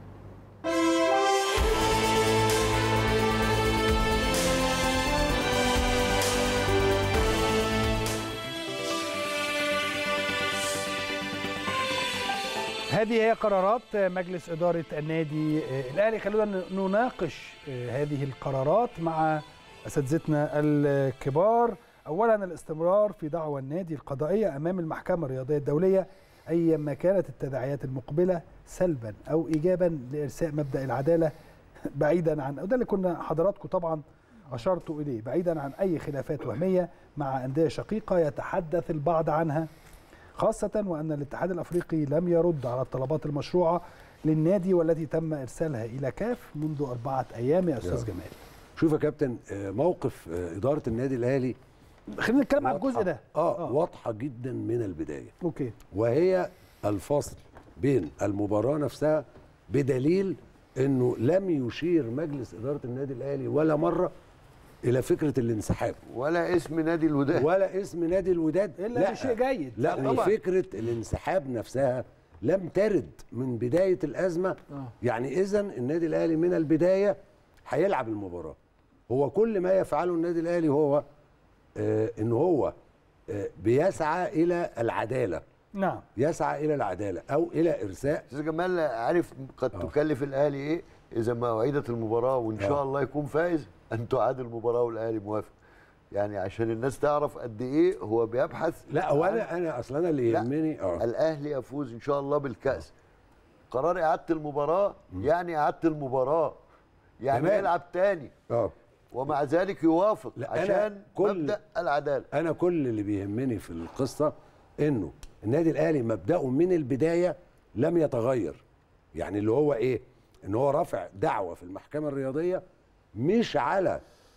هذه هي قرارات مجلس إدارة النادي الأهلي خلونا نناقش هذه القرارات مع أساتذتنا الكبار أولا الاستمرار في دعوى النادي القضائية أمام المحكمة الرياضية الدولية أيما كانت التداعيات المقبلة سلبا أو إيجابا لإرساء مبدأ العدالة بعيدا عن وده اللي كنا حضراتكم طبعا أشرتوا إليه بعيدا عن أي خلافات وهمية مع أندية شقيقة يتحدث البعض عنها خاصة وأن الاتحاد الأفريقي لم يرد على الطلبات المشروعة للنادي والتي تم إرسالها إلى كاف منذ أربعة أيام يا أستاذ جمال شوف يا كابتن آه، موقف آه، إدارة النادي الأهلي خلينا نتكلم عن واضحة. الجزء ده آه, آه. واضحة جدا من البداية أوكي وهي الفصل بين المباراة نفسها بدليل انه لم يشير مجلس اداره النادي الاهلي ولا مره الى فكره الانسحاب ولا اسم نادي الوداد ولا اسم نادي الوداد إلا شيء جيد لا طبعاً. وفكره الانسحاب نفسها لم ترد من بدايه الازمه آه. يعني اذا النادي الاهلي من البدايه هيلعب المباراه هو كل ما يفعله النادي الاهلي هو آه ان هو آه بيسعى الى العداله نعم يسعى الى العداله او الى ارساء استاذ جمال عارف قد آه. تكلف الاهلي ايه اذا ما اعيدت المباراه وان شاء آه. الله يكون فايز ان تعاد المباراه والاهلي موافق يعني عشان الناس تعرف قد ايه هو بيبحث لا عن وانا انا اصلا انا اللي لا. يهمني اه الاهلي يفوز ان شاء الله بالكاس قرار اعاده المباراه يعني اعاده المباراه يعني تمام. يلعب تاني اه ومع ذلك يوافق لا، أنا عشان كل- مبدا العداله انا كل اللي بيهمني في القصه انه النادي الاهلي مبداه من البدايه لم يتغير يعني اللي هو ايه ان هو رافع دعوه في المحكمه الرياضيه مش على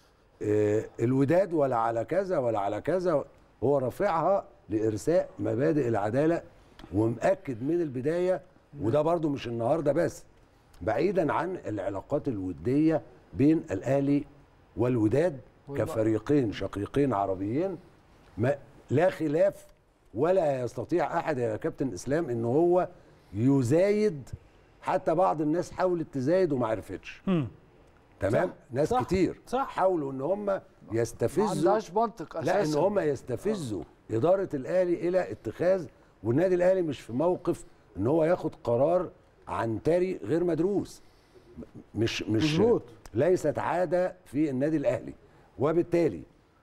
آه، الوداد ولا على كذا ولا على كذا هو رافعها لارساء مبادئ العداله ومأكد من البدايه وده برضو مش النهارده بس بعيدا عن العلاقات الوديه بين الاهلي والوداد كفريقين شقيقين عربيين ما لا خلاف ولا يستطيع احد يا كابتن اسلام ان هو يزايد حتى بعض الناس حاولت تزايد وما عرفتش مم. تمام صح، ناس صح، كتير صح. حاولوا ان هم ما يستفزوا عندهاش منطق لا ان اساسا هم يستفزوا اداره الاهلي الى اتخاذ والنادي الاهلي مش في موقف ان هو ياخد قرار عنتري غير مدروس م- مش مش مظبوط. ليست عاده في النادي الاهلي وبالتالي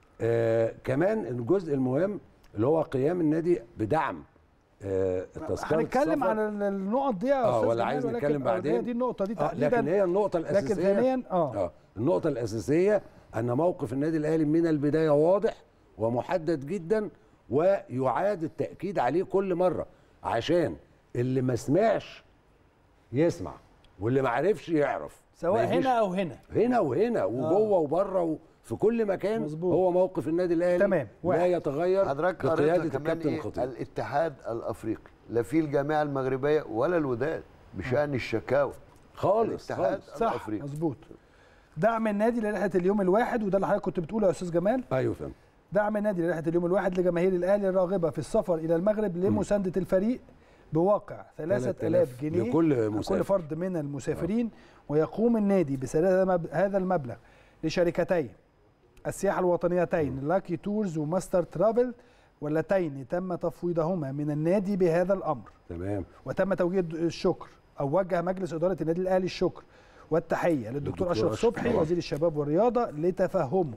آه كمان الجزء المهم اللي هو قيام النادي بدعم آه التذكره هنتكلم السفر. عن ال- النقط دي يا آه، استاذ ولا جمال، عايز ولكن نتكلم آه، بعدين؟ هي دي النقطه دي آه تحديدا لكن هي النقطه الاساسيه لكن ثانيا اه اه النقطة الأساسية أن موقف النادي الأهلي من البداية واضح ومحدد جدا ويعاد التأكيد عليه كل مرة عشان اللي ما سمعش يسمع واللي ما عرفش يعرف سواء ما يجيش- هنا او هنا هنا وهنا وجوه وبره وفي كل مكان مظبوط. هو موقف النادي الأهلي تمام. لا واحد. يتغير حضرتك بقيادة قريتها كمان الكابتن إيه الخطيب الاتحاد الافريقي لا في الجامعه المغربيه ولا الوداد بشان الشكاوى خالص الاتحاد خالص صح الافريقي مظبوط دعم النادي لرحله اليوم الواحد وده اللي حضرتك كنت بتقوله يا استاذ جمال أيوه فهمت دعم النادي لرحله اليوم الواحد لجماهير الاهلي الراغبه في السفر الى المغرب لمسانده الفريق بواقع 3000 جنيه لكل مسافر. كل فرد من المسافرين ويقوم النادي بسداد مب- هذا المبلغ لشركتين السياحه الوطنيتين لاكي تورز وماستر ترافل واللتين تم تفويضهما من النادي بهذا الامر تمام وتم توجيه الشكر او وجه مجلس اداره النادي الاهلي الشكر والتحيه للدكتور للدكتور اشرف أشرف صبحي طبعا. وزير الشباب والرياضه لتفهمه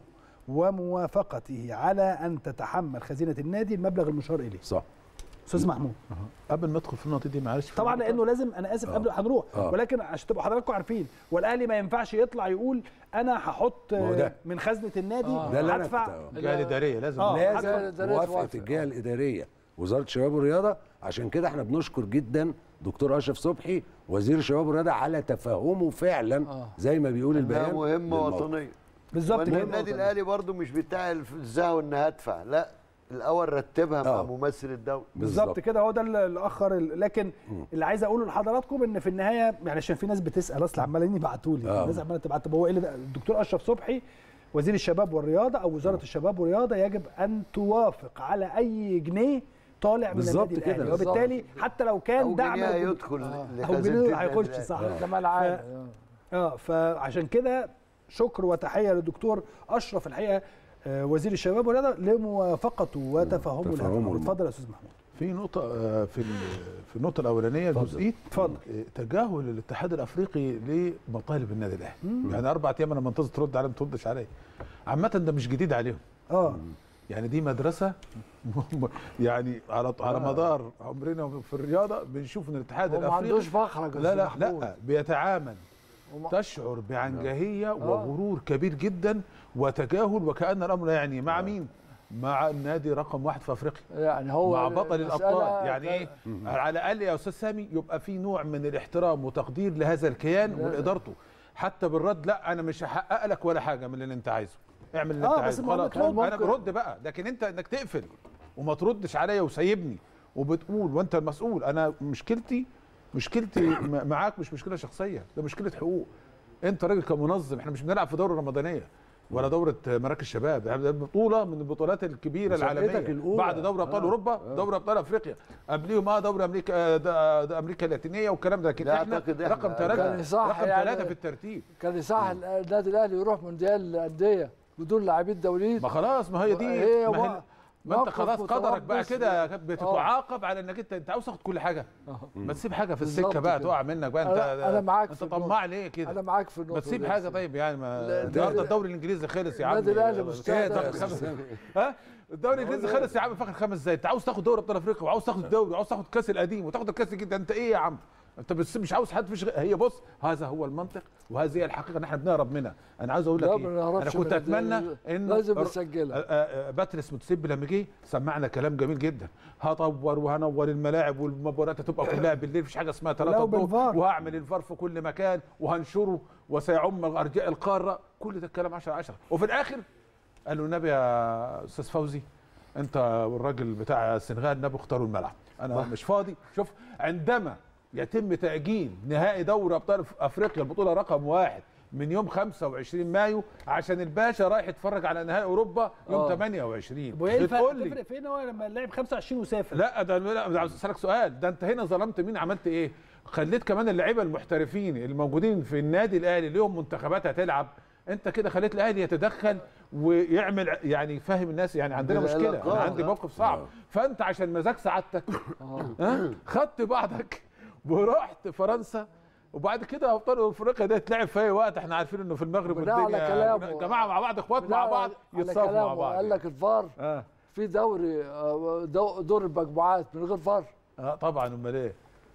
وموافقته على ان تتحمل خزينه النادي المبلغ المشار اليه صح استاذ محمود قبل ما ادخل في النقطه دي معلش في طبعا نقطة. لانه لازم انا اسف قبل هنروح آه. ولكن عشان تبقوا حضراتكم عارفين والاهلي ما ينفعش يطلع يقول انا هحط ما هو ده. من خزنه النادي آه. ده اللي أنا هدفع كنت أقوله. الجهه الاداريه لازم آه. لازم حاجة إدارية موافقه توافق. الجهه الاداريه وزاره الشباب والرياضه عشان كده احنا بنشكر جدا دكتور اشرف صبحي وزير الشباب والرياضه على تفهمه فعلا آه. زي ما بيقول انها البيان مهمه للموقف. وطنيه بالظبط وان كده النادي الاهلي برضو مش بتاع الزهو ان هدفع لا الاول رتبها مع آه. ممثل الدوله بالظبط كده هو ده اللي اخر ال- لكن اللي عايز اقوله لحضراتكم ان في النهايه يعني عشان في ناس بتسال اصل عمالين يبعتوا لي آه. الناس عماله تبعت طب هو ايه اللي ده؟ الدكتور اشرف صبحي وزير الشباب والرياضه او وزاره الشباب والرياضه يجب ان توافق على اي جنيه طالع من بالظبط النادي كده، الاهلي بالظبط. وبالتالي حتى لو كان او دعم جنيه الجمهور- يدخل آه. او لخزينة جنيه النادي هيخش الأهلي. صح ده ملعب اه فعشان كده شكر وتحيه للدكتور اشرف الحقيقه آه، وزير الشباب والرياضه لموافقته وتفهمه لهذا تفهمه الأمر. الموضوع. اتفضل يا استاذ محمود في نقطة آه، في ال- في النقطة الأولانية جزئية اتفضل. آه، تجاهل الاتحاد الأفريقي لمطالب النادي الأهلي يعني أربع أيام أنا منتظر ترد عليا ما تردش عليا عامة ده مش جديد عليهم اه يعني دي مدرسة م- يعني على على مدار عمرنا في الرياضة بنشوف إن الاتحاد هو ما الأفريقي عندوش مخرج يا لا لا أستاذ محمود. لا بيتعامل وما- تشعر بعنجهية وغرور كبير جدا وتجاهل وكأن الأمر يعني مع مين؟ مع النادي رقم واحد في أفريقيا يعني هو مع بطل المسألة الابطال يعني كان- ايه على الاقل يا استاذ سامي يبقى في نوع من الاحترام وتقدير لهذا الكيان لا. ولادارته حتى بالرد لا انا مش هحقق لك ولا حاجه من اللي انت عايزه اعمل اللي آه، انت بس عايزه ما هو خلاص كان انا ممكن- برد بقى لكن انت انك تقفل وما تردش عليا وسايبني وبتقول وانت المسؤول انا مشكلتي مشكلتي م- معاك مش مشكله شخصيه ده مشكله حقوق انت راجل كمنظم احنا مش بنلعب في دوره رمضانيه ولا دوره مراكز شباب يعني ده بطوله من البطولات الكبيره مسابقتك العالميه الأولى. بعد دوري ابطال آه، اوروبا آه. دوري ابطال افريقيا قبليهم اه دوري امريكا آه، ده- ده امريكا اللاتينيه والكلام ده لكن لا احنا أعتقد إحنا- رقم كان ثلاثه صح رقم يعني- ثلاثه في الترتيب كان يصح النادي الاهلي يروح مونديال الانديه بدون لاعبين دوليين ما خلاص ما هي دي هي ما, هي وا- ما انت موقف خلاص قدرك بقى متربص. كده بتتعاقب على انك انت انت عاوز تاخد كل حاجه ما تسيب حاجه في السكه بالظبط بقى كده. تقع منك بقى انت أنا- أنا معاك انت في النقطة. طماع ليه كده انا معاك في النقطه ما تسيب دي. حاجه طيب يعني ما لا، النهارده ده- الدوري الانجليزي خلص يا عم النادي الأهلي إيه مستعد. ده خمس- ها الدوري الانجليزي خلص يا عم في اخر خمس دقايق انت عاوز تاخد دوري ابطال افريقيا وعاوز تاخد الدوري وعاوز تاخد الكاس القديم وتاخد الكاس الجديد انت ايه يا عم انت بس مش عاوز حد فيش غ- هي بص هذا هو المنطق وهذه هي الحقيقه ان احنا بنهرب منها انا عاوز اقول لك لا ايه ما انا نهربش كنت من اتمنى الد- ان لازم ر- نسجلها آه، آه، باتريس متسيب لما جه سمعنا كلام جميل جدا هطور وهنور الملاعب والمباريات هتبقى كلها بالليل مفيش حاجه اسمها ثلاثة ولو الظهر بالفار. وهعمل الفار في كل مكان وهنشره وسيعم ارجاء القاره كل ده الكلام 10 10 وفي الاخر قال له النبي يا استاذ فوزي انت والراجل بتاع السنغال نبي اختاروا الملعب انا مش فاضي شوف عندما يتم تاجيل نهائي دوري ابطال افريقيا البطوله رقم واحد من يوم 25 مايو عشان الباشا رايح يتفرج على نهائي اوروبا يوم آه. 28 وايه الفرق بتقول لي تفرق في إن هو لما لعب 25 وسافر لا ده لا ده عاوز اسالك سؤال ده انت هنا ظلمت مين عملت ايه خليت كمان اللعيبه المحترفين الموجودين في النادي الاهلي ليهم منتخبات هتلعب انت كده خليت الاهلي يتدخل ويعمل يعني يفهم الناس يعني عندنا مشكله انا بالعلاقات. عندي موقف صعب فانت عشان مزاج سعادتك آه. ها خدت بعضك ورحت فرنسا وبعد كده ابطال افريقيا ده تلعب في اي وقت احنا عارفين انه في المغرب بناء على والدنيا كلامه. جماعه مع بعض اخوات بناء مع بعض على يتصافوا مع كلامه بعض قال لك الفار اه في دوري آه، دو- دور المجموعات من غير فار اه طبعا امال ايه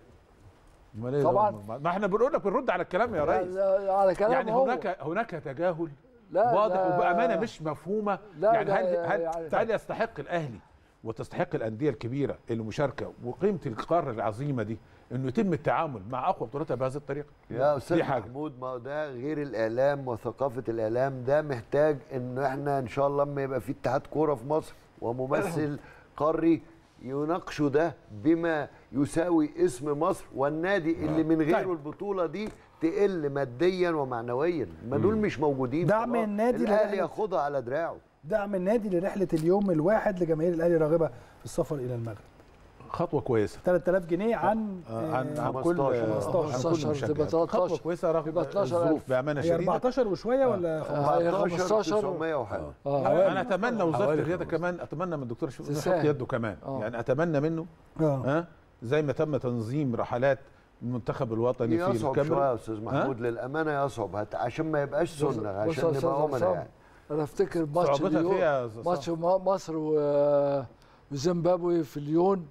امال ايه طبعاً. ده؟ ما احنا بنقول لك بنرد على الكلام يا ريس لا، على كلامه يعني هو. هناك هناك تجاهل لا، واضح لا. وبامانه مش مفهومه لا، يعني لا، هل هل, يعني- هل يستحق الاهلي وتستحق الانديه الكبيره المشاركه وقيمه القاره العظيمه دي انه يتم التعامل مع اقوى بطولاتها بهذه الطريقه يا استاذ دي حاجة. محمود ما هو ده غير الاعلام وثقافه الاعلام ده محتاج انه احنا ان شاء الله لما يبقى في اتحاد كوره في مصر وممثل قاري يناقشوا ده بما يساوي اسم مصر والنادي اللي من غيره طيب. البطوله دي تقل ماديا ومعنويا ما دول مش موجودين دعم خلاص. النادي الاهلي للأهلي. ياخدها على دراعه دعم النادي لرحله اليوم الواحد لجماهير الاهلي راغبه في السفر الى المغرب خطوه كويسه 3000 جنيه عن آه، عن آه، عن كل 15. عن كل 15 مشجع. تبقى 13. خطوه كويسه رغم يبقى 12,000. الظروف بامانه هي شديده 14 وشويه ولا 15 هي 14 15 900 وحاجه اه انا اتمنى وزاره حوالي الرياضه خمسة. كمان اتمنى من الدكتور شوقي يحط تساهم. يده كمان آه. يعني اتمنى منه اه ها زي ما تم تنظيم رحلات المنتخب الوطني في يصعب شويه يا الكاميرون استاذ محمود للامانه يصعب هت- عشان ما يبقاش بص- سنه بص عشان يا نبقى أستاذ امنا عصام، يعني انا افتكر ماتش صعوبتها اليون فيها يا أستاذ ماتش مصر و- وزيمبابوي في اليون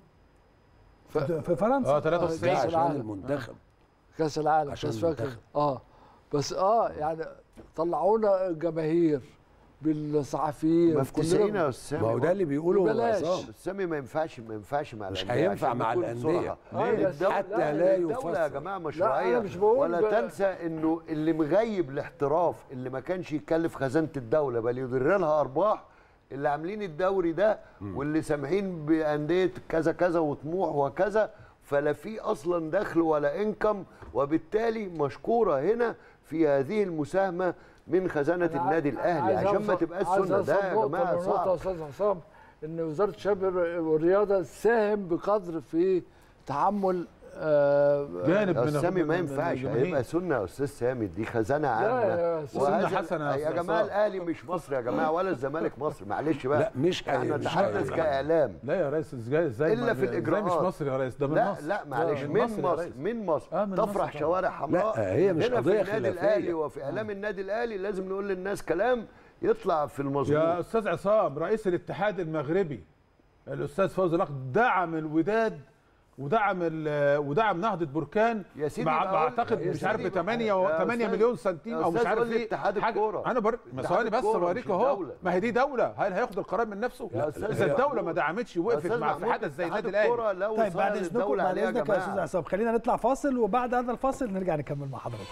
ف- في فرنسا اه 93 كأس عشان العالم. المنتخب كاس العالم عشان بس فاكر المنتخب. اه بس اه يعني طلعونا جماهير بالصحفيين مفتسرين كلنا- يا استاذ ما هو ده اللي بيقوله ببلاش. عصام سامي ما ينفعش ما ينفعش مع مش الأندية هينفع عشان مع نكون الأندية. صراحة. آه، ليه؟ بس- الدولة حتى لا الدولة يا يفسر. جماعة لا، مشروعية أنا مش بقول ولا بقى- تنسى انه اللي مغيب الاحتراف اللي ما كانش يكلف خزانة الدولة بل يدر لها ارباح اللي عاملين الدوري ده واللي سامحين بأندية كذا كذا وطموح وكذا فلا في اصلا دخل ولا انكم وبالتالي مشكورة هنا في هذه المساهمة من خزانة أنا النادي عايز الاهلي عشان ما أوصل- تبقاش عايز سنة أوصل ده يا نقطة جماعة لنقطة يا صعب استاذ عصام ان وزاره الشباب والرياضه ساهم بقدر في تحمل آه جانب يا من استاذ سامي ما من- من ينفعش الجماهير. هيبقى سنه يا استاذ سامي دي خزانه عامه يا أستاذ وهذا- سنة حسنة يا يا أستاذ جماعه عصام. الاهلي مش مصر يا جماعه ولا الزمالك مصر معلش بقى لا مش هي- احنا مش نتحدث هي- كاعلام لا يا ريس ازاي ازاي إلا ما- في ازاي الإجراءات. مش مصر يا ريس ده من لا مصر لا معلش من من مصر يا مصر ريس. من مصر آه، من مصر تفرح طبعا. شوارع حمراء لا، هي مش هنا قضية في النادي خلافية. الاهلي وفي اعلام النادي الاهلي لازم نقول للناس كلام يطلع في المظبوط يا استاذ عصام رئيس الاتحاد المغربي الاستاذ فوزي لقد دعم الوداد ودعم ال- ودعم نهضه بركان يا سيدي مع بقول- بعتقد يا مش عارف ب سيدي 8 يا 8 أستاذ- مليون سنتيم يا او مش أستاذ عارف قول لي ايه اتحاد حاجة- الكورة. انا بر... ما اتحاد ثواني بس الكورة بوريك مش اهو الدولة. ما هي دي دوله هل هياخد القرار من نفسه يا أستاذ اذا الدوله محمود. ما دعمتش يا وقفت أستاذ مع في محمود، حدث زي اتحاد النادي الكورة الاهلي لو طيب صار بعد اذنكم الدولة بعد عليه يا اذنك يا استاذ جماعه عصام خلينا نطلع فاصل وبعد هذا الفاصل نرجع نكمل مع حضراتكم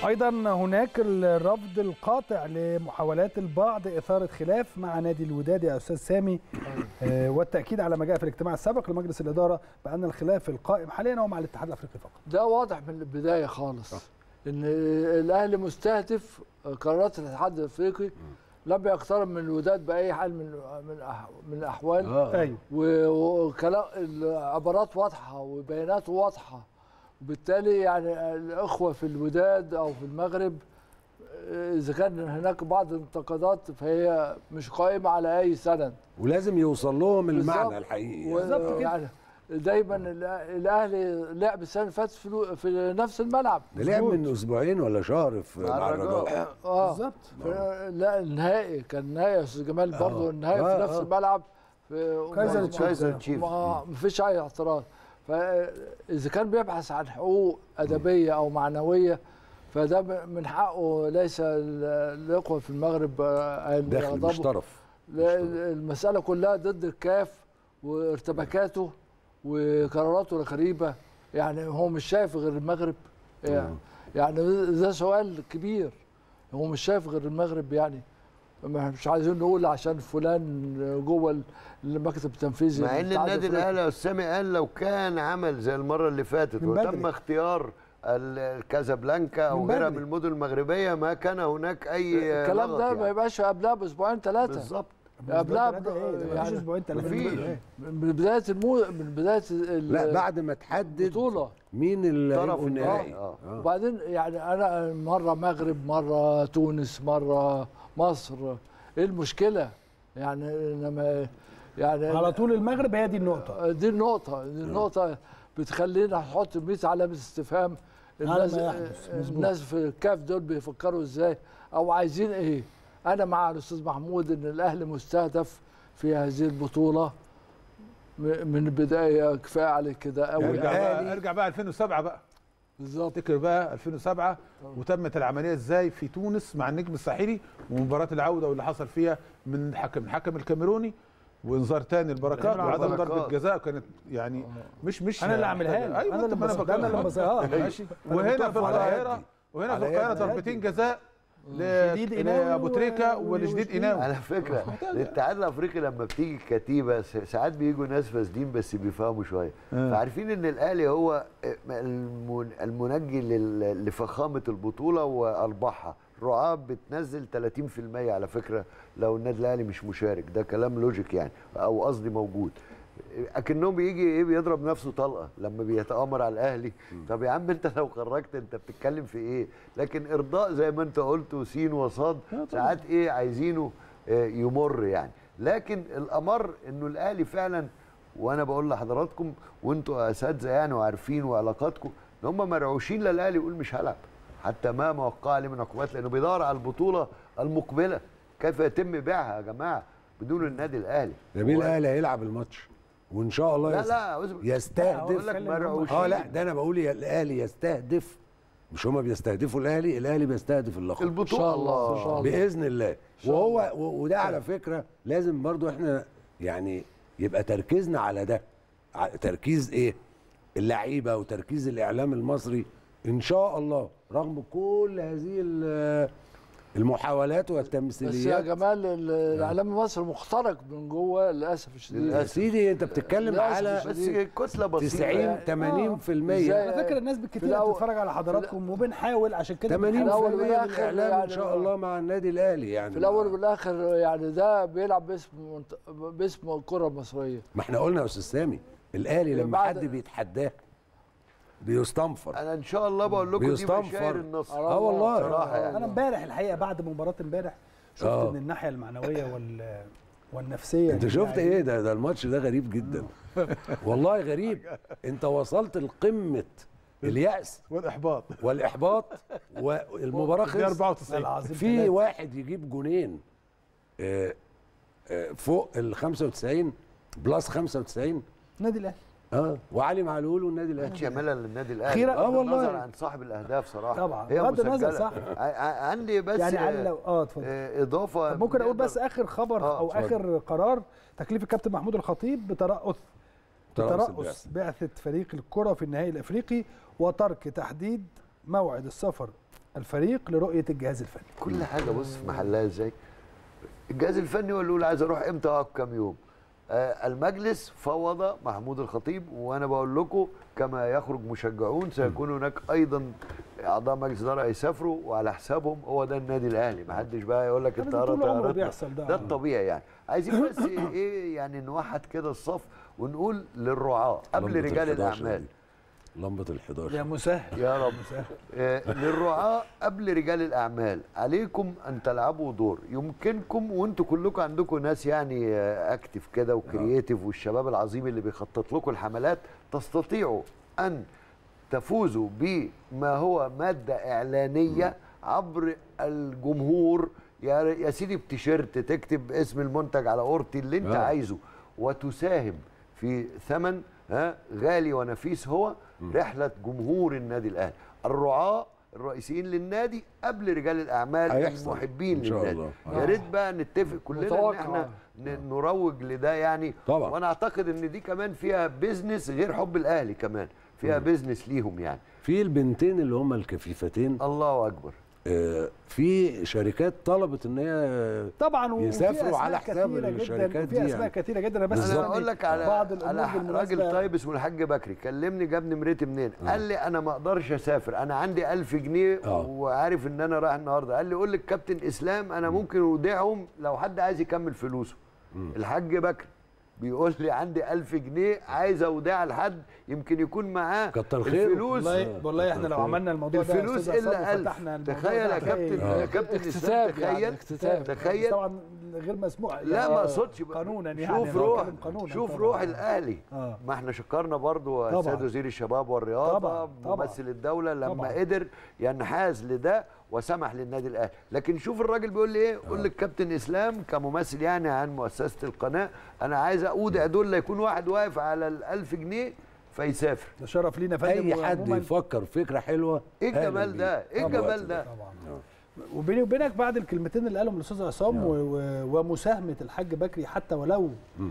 ايضا هناك الرفض القاطع لمحاولات البعض اثاره خلاف مع نادي الوداد يا استاذ سامي آه، والتاكيد على ما جاء في الاجتماع السابق لمجلس الاداره بان الخلاف القائم حاليا هو مع الاتحاد الافريقي فقط ده واضح من البدايه خالص ان الاهلي مستهدف قرارات الاتحاد الافريقي لم يقترب من الوداد باي حال من من أح- من الاحوال اه ايوه و- وكلام العبارات واضحه وبيانات واضحه وبالتالي يعني الاخوه في الوداد او في المغرب اذا كان هناك بعض الانتقادات فهي مش قائمه على اي سند ولازم يوصل لهم بالظبط. المعنى الحقيقي و- يعني. بالظبط كده. يعني دايما الأ- الاهلي لعب السنه اللي فاتت في الو- في نفس الملعب ده لعب من اسبوعين ولا شهر في مع مع الرجاء. الرجاء اه بالظبط ف- لا النهائي كان نهائي يا استاذ جمال برضه آه. النهائي آه، في نفس آه. الملعب في كايزر ما- تشيفز. كايزر تشيفز ما ما فيش اي اعتراض فاذا كان بيبحث عن حقوق ادبيه او معنويه فده م- من حقه ليس ال- الاخوه في المغرب آه، أن داخل مش يغضبوا. طرف لا، المساله كلها ضد الكاف وارتباكاته وقراراته الغريبه يعني هو مش شايف غير المغرب يعني, يعني ده سؤال كبير هو مش شايف غير المغرب يعني ما- مش عايزين نقول عشان فلان جوه المكتب التنفيذي مع ان للاتحاد النادي الأفريقي. الاهلي يا أستاذ سامي قال لو كان عمل زي المره اللي فاتت من وتم بدري. اختيار ال- كازابلانكا او من غيرها بدري. من المدن المغربيه ما كان هناك اي الكلام لغط ده يعني. ما يبقاش قبلها باسبوعين ثلاثه بالظبط قبلها ثلاثة ايه ده مفيش يعني اسبوعين ثلاثه مفيش. من بدايه المو... من بدايه ال- لا بعد ما تحدد البطوله مين اللي طرف هيبقوا النهائي النهائي اه آه. وبعدين يعني انا مره مغرب مره تونس مره مصر ايه المشكله يعني انما يعني على طول المغرب هي دي النقطه دي النقطه دي النقطه بتخلينا نحط 100 علامه استفهام الناس ما يحدث، مظبوط. الناس في الكاف دول بيفكروا ازاي او عايزين ايه انا مع الاستاذ محمود ان الاهلي مستهدف في هذه البطوله م- من البدايه كفايه عليه كده قوي ارجع الأهلي- بقى ارجع بقى 2007 بقى بالظبط افتكر بقى 2007 وتمت العمليه ازاي في تونس مع النجم الساحلي ومباراه العوده واللي حصل فيها من حكم الحكم الكاميروني وانذار تاني البركات الإبراهيم وعدم بركات. ضربه جزاء كانت يعني مش مش انا اللي عاملها له ايوه انا اللي ما بص- ده انا اللي بص- اه ماشي أنا وهنا بتوقف في على القاهره يدي. وهنا في على القاهره يدي. ضربتين جزاء شديد ل- إيناوي لابو تريكه و- ولجديد وشديد. ايناوي على فكره الاتحاد الافريقي لما بتيجي كتيبه س- ساعات بيجوا ناس فاسدين بس بيفهموا شويه فعارفين ان الاهلي هو المن- المنجي لل- لفخامه البطوله وارباحها الرعاة بتنزل 30% على فكره لو النادي الاهلي مش مشارك ده كلام لوجيك يعني او قصدي موجود اكنهم بيجي ايه بيضرب نفسه طلقه لما بيتامر على الاهلي طب يا عم انت لو خرجت انت بتتكلم في ايه لكن ارضاء زي ما انت قلت وسين وصاد ساعات ايه عايزينه آه، يمر يعني لكن الامر انه الاهلي فعلا وانا بقول لحضراتكم وانتوا اساتذه يعني وعارفين وعلاقاتكم ان هم مرعوشين للاهلي يقول مش هلعب حتى ما موقع عليه من عقوبات لانه بيدور على البطوله المقبله كيف يتم بيعها يا جماعه بدون النادي الاهلي جميل هو- الاهلي هيلعب الماتش وان شاء الله لا يست- لا أقول لك يستهدف مرعوشين اه لا ده انا بقول يا الاهلي يستهدف مش هما بيستهدفوا الاهلي الاهلي بيستهدف اللقب البطوله إن شاء الله، إن شاء الله. باذن الله شاء وهو و- وده على فكره لازم برضو احنا يعني يبقى تركيزنا على ده ع- تركيز ايه اللعيبه وتركيز الاعلام المصري ان شاء الله رغم كل هذه ال- المحاولات بس يا والتمثيليات جمال ال- الاعلام المصري مخترق من جوه للاسف الشديد يا سيدي انت بتتكلم للأسف على الشديد. بس كتله بسيطه 90 يعني. 80% إزاي؟ على فكره الناس في بالكتير الأول- بتتفرج على حضراتكم وبنحاول عشان كده 80% بنحاول- الأول من والآخر الاعلام ان يعني شاء الله مع النادي الاهلي يعني في الاول والاخر يعني ده بيلعب باسم منت- باسم الكره المصريه ما احنا قلنا يا استاذ سامي الاهلي لما بعد- حد بيتحداه بيستنفر انا ان شاء الله بقول لكم دي بيستنفر. بشاير النصر اه والله صراحه يعني انا امبارح الحقيقه بعد مباراه امبارح شفت آه. ان الناحيه المعنويه وال والنفسيه انت شفت ايه ده ده الماتش ده غريب جدا والله غريب انت وصلت لقمه اليأس والاحباط والاحباط والمباراه دي خلصت 94 العظيم في ثلاثة. واحد يجيب جونين آه، آه، فوق ال 95 بلس 95 النادي الاهلي اه وعلي معلول والنادي ماتش الاهلي يعملها للنادي الاهلي أخيراً. آه بغض والله. النظر عن صاحب الاهداف صراحه طبعاً. هي بغض النظر، مسجلة. صح. ع- ع- عندي بس يعني علي آه، لو اه اتفضل آه، اضافه طب ممكن اقول نقدر- بس اخر خبر آه، او اتفضل. اخر قرار تكليف الكابتن محمود الخطيب بترأس ترأس بترأس بعثة فريق الكرة في النهائي الافريقي وترك تحديد موعد السفر الفريق لرؤيه الجهاز الفني كل حاجه بص في محلها ازاي الجهاز الفني هو اللي يقول عايز اروح امتى واقعد كام يوم آه المجلس فوض محمود الخطيب وانا بقول لكم كما يخرج مشجعون سيكون هناك ايضا اعضاء مجلس اداره يسافروا وعلى حسابهم هو ده النادي الاهلي ما حدش بقى يقول لك ده الطياره طول عمره طيارات بيحصل ده. ده الطبيعي يعني عايزين بس ايه يعني نوحد كده الصف ونقول للرعاه قبل لمبة رجال ال 11 الاعمال دي. لمبه ال 11 يا مسهل يا رب آه، للرعاة قبل رجال الأعمال عليكم أن تلعبوا دور يمكنكم وانتوا كلكم عندكم ناس يعني آه، اكتف كده وكرييتيف والشباب العظيم اللي بيخطط لكم الحملات تستطيعوا أن تفوزوا بما هو مادة إعلانية عبر الجمهور يا يا سيدي بتيشيرت تكتب اسم المنتج على اورتي اللي انت آه. عايزه وتساهم في ثمن ها غالي ونفيس هو رحله جمهور النادي الاهلي الرعاه الرئيسيين للنادي قبل رجال الاعمال هيحصل. المحبين إن شاء للنادي الله. يا ريت بقى نتفق كلنا ان متوقع. احنا ن- نروج لده يعني طبعا. وانا اعتقد ان دي كمان فيها بيزنس غير حب الاهلي كمان فيها بيزنس ليهم يعني في البنتين اللي هم الكفيفتين الله اكبر آه، في شركات طلبت ان هي طبعا وفي يسافروا أسماء على حساب كتيرة جداً، الشركات وفي دي اسماء يعني. كثيره جدا انا بس بالظبط. انا يعني اقول لك على بعض الامور على راجل بالمناسبة- طيب اسمه الحاج بكري كلمني جاب نمرتي منين قال لي انا ما اقدرش اسافر انا عندي ألف جنيه آه. وعارف ان انا رايح النهارده قال لي قول للكابتن اسلام انا ممكن اودعهم لو حد عايز يكمل فلوسه الحاج بكري بيقول لي عندي ألف جنيه عايز اودعها لحد يمكن يكون معاه كتر خيره. الفلوس والله والله احنا لو عملنا الموضوع ده يا الفلوس أستاذ عصام الا وفتحنا ألف الموضوع تخيل ده يا كابتن هتلاقي- يا كابتن اسلام اكتتاب يعني تخيل اكتتاب تخيل طبعا غير مسموح لا يعني ما اقصدش بقى. قانونا يعني شوف أنا روح بتكلم قانونا شوف طبعاً. روح الاهلي آه. ما احنا شكرنا برضو طبعاً. السيد وزير الشباب والرياضه طبعاً. طبعاً. ممثل الدوله لما طبعاً. قدر ينحاز لده وسمح للنادي الاهلي لكن شوف الراجل بيقول لي ايه قول للكابتن اسلام كممثل يعني عن مؤسسه القناه انا عايز اودع دول لا يكون واحد واقف على ال1000 جنيه فيسافر ده شرف لينا يا فندم اي حد وعموماً- يفكر فكره حلوه ايه أهلاً الجمال بيه. ده ايه طبعاً. الجمال ده طبعا وبيني وبينك بعد الكلمتين اللي قالهم الاستاذ عصام و- و- ومساهمه الحاج بكري حتى ولو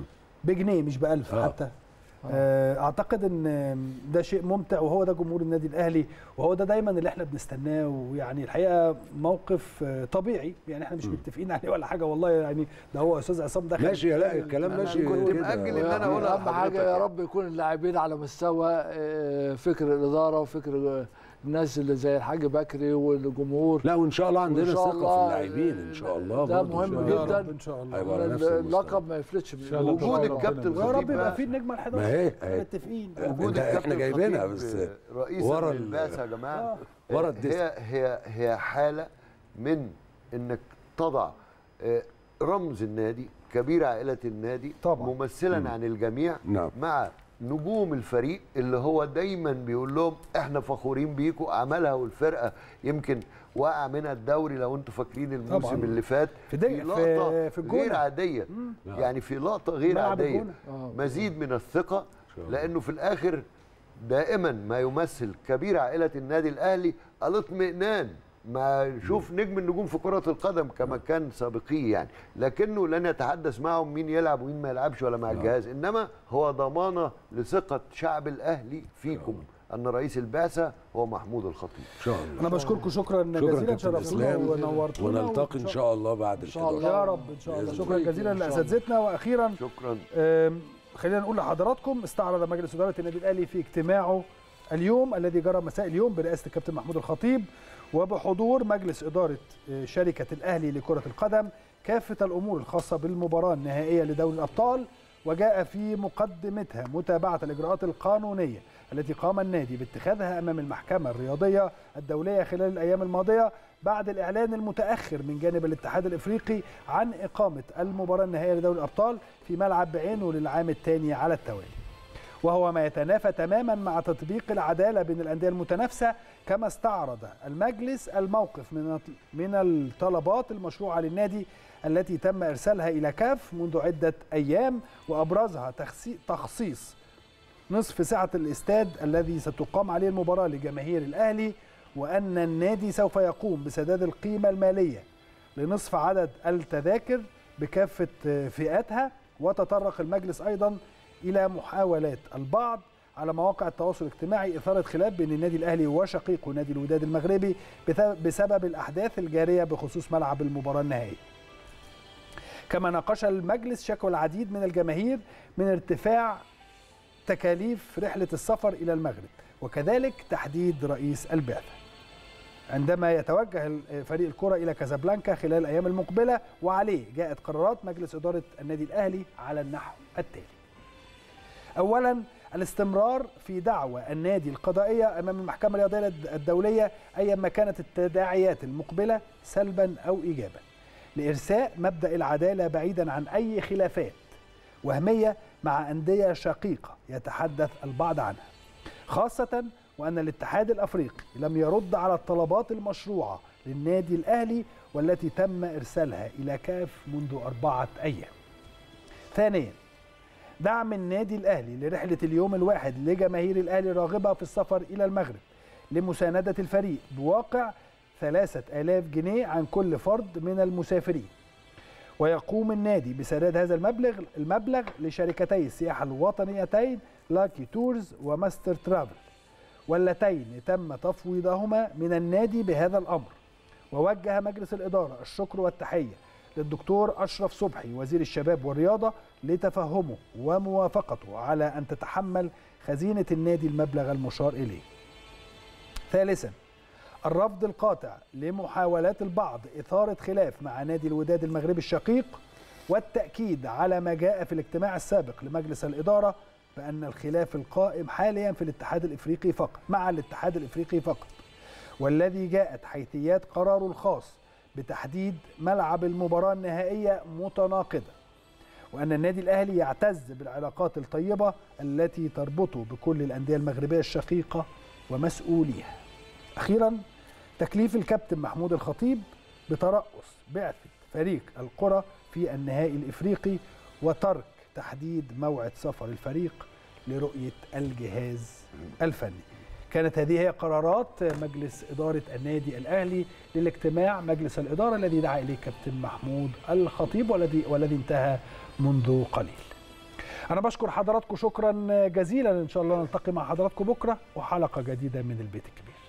بجنيه مش بألف آه. حتى آه، اعتقد ان ده شيء ممتع وهو ده جمهور النادي الاهلي وهو ده دايما اللي احنا بنستناه ويعني الحقيقه موقف آه، طبيعي يعني احنا مش متفقين عليه ولا حاجه والله يعني ده هو استاذ عصام دخل ماشي لا الكلام أنا ماشي كنت كده. مأجل إن أنا أقولها اهم حاجه لحضرتك يا يعني. رب يكون اللاعبين على مستوى آه، فكر الاداره وفكر آه، الناس اللي زي الحاج بكري والجمهور لا وان شاء الله عندنا وإن شاء ثقه في الله اللاعبين ان شاء الله ده برضه إن مهم شاء الله. جدا. يا رب ان شاء الله هيبقى على نفس المستوى. اللقب ما يفلتش من شاء الله إيده. وجود ربنا الكابتن يستر. ويا الخطيب رب يبقى بقى. في النجمه ال 11 ما هي- احنا هي. متفقين وجود ده إحنا الكابتن جايبينها الخطيب بس رئيسا ورا ال- للبعثه يا جماعه ورا الديسك. هي هي هي حاله من انك تضع آه، رمز النادي كبير عائله النادي طبعاً. ممثلا عن الجميع نعم. مع نجوم الفريق اللي هو دايما بيقول لهم احنا فخورين بيكم عملها والفرقه يمكن وقع منها الدوري لو انتوا فاكرين الموسم طبعاً. اللي فات في دقيقة- في- لقطه في الجونة. غير عاديه يعني في لقطه غير ملعب عاديه الجونة. آه. مزيد من الثقه شاء الله. لانه في الاخر دائما ما يمثل كبير عائله النادي الاهلي الاطمئنان ما شوف نجم النجوم في كره القدم كما كان سابقيه يعني لكنه لن يتحدث معهم مين يلعب ومين ما يلعبش ولا مع الجهاز انما هو ضمانه لثقه شعب الاهلي فيكم ان رئيس البعثه هو محمود الخطيب ان شاء الله انا بشكركم شكرا شكرا جزيلا كابتن شرفتونا اسلام ونورتونا ونلتقي ان شاء الله بعد إن شاء الله. الحداشر يا رب ان شاء الله بإذن شكرا الله. جزيلا إن شاء الله. لاساتذتنا واخيرا شكرا آم، خلينا نقول لحضراتكم استعرض مجلس اداره النادي الاهلي في اجتماعه اليوم الذي جرى مساء اليوم برئاسه الكابتن محمود الخطيب وبحضور مجلس اداره آه، شركه الاهلي لكره القدم كافه الامور الخاصه بالمباراه النهائيه لدوري الابطال وجاء في مقدمتها متابعه الاجراءات القانونيه التي قام النادي باتخاذها امام المحكمه الرياضيه الدوليه خلال الايام الماضيه بعد الاعلان المتاخر من جانب الاتحاد الافريقي عن اقامه المباراه النهائيه لدوري الابطال في ملعب بعينه للعام الثاني على التوالي. وهو ما يتنافى تماما مع تطبيق العداله بين الانديه المتنافسه كما استعرض المجلس الموقف من من الطلبات المشروعه للنادي التي تم ارسالها الى كاف منذ عده ايام وابرزها تخسي- تخصيص نصف سعة الاستاد الذي ستقام عليه المباراة لجماهير الأهلي وأن النادي سوف يقوم بسداد القيمة المالية لنصف عدد التذاكر بكافة فئاتها وتطرق المجلس أيضا إلى محاولات البعض على مواقع التواصل الاجتماعي إثارة خلاف بين النادي الأهلي وشقيقه نادي الوداد المغربي بث- بسبب الأحداث الجارية بخصوص ملعب المباراة النهائية كما ناقش المجلس شكوى العديد من الجماهير من ارتفاع تكاليف رحلة السفر إلى المغرب وكذلك تحديد رئيس البعثة عندما يتوجه ال- فريق الكرة إلى كازابلانكا خلال الأيام المقبلة وعليه جاءت قرارات مجلس إدارة النادي الأهلي على النحو التالي أولا الاستمرار في دعوى النادي القضائية أمام المحكمة الرياضية الدولية أيما كانت التداعيات المقبلة سلبا أو إيجابا لإرساء مبدأ العدالة بعيدا عن أي خلافات وهمية مع أندية شقيقة يتحدث البعض عنها خاصة وأن الاتحاد الأفريقي لم يرد على الطلبات المشروعة للنادي الأهلي والتي تم إرسالها إلى كاف منذ أربعة أيام ثانيا دعم النادي الأهلي لرحلة اليوم الواحد لجماهير الأهلي الراغبة في السفر إلى المغرب لمساندة الفريق بواقع ثلاثة آلاف جنيه عن كل فرد من المسافرين ويقوم النادي بسداد هذا المبلغ المبلغ لشركتي السياحة الوطنيتين لاكي تورز وماستر ترافل واللتين تم تفويضهما من النادي بهذا الأمر ووجه مجلس الإدارة الشكر والتحية للدكتور أشرف صبحي وزير الشباب والرياضة لتفهمه وموافقته على أن تتحمل خزينة النادي المبلغ المشار إليه ثالثا الرفض القاطع لمحاولات البعض إثارة خلاف مع نادي الوداد المغربي الشقيق والتأكيد على ما جاء في الاجتماع السابق لمجلس الإدارة بأن الخلاف القائم حاليا في الاتحاد الإفريقي فقط مع الاتحاد الإفريقي فقط والذي جاءت حيثيات قراره الخاص بتحديد ملعب المباراة النهائية متناقضة وأن النادي الأهلي يعتز بالعلاقات الطيبة التي تربطه بكل الأندية المغربية الشقيقة ومسؤوليها أخيرا تكليف الكابتن محمود الخطيب بترأس بعثة فريق القرى في النهائي الإفريقي وترك تحديد موعد سفر الفريق لرؤية الجهاز الفني كانت هذه هي قرارات مجلس إدارة النادي الأهلي للاجتماع مجلس الإدارة الذي دعا إليه كابتن محمود الخطيب والذي والذي انتهى منذ قليل أنا بشكر حضراتكم شكرا جزيلا إن شاء الله نلتقي مع حضراتكم بكرة وحلقة جديدة من البيت الكبير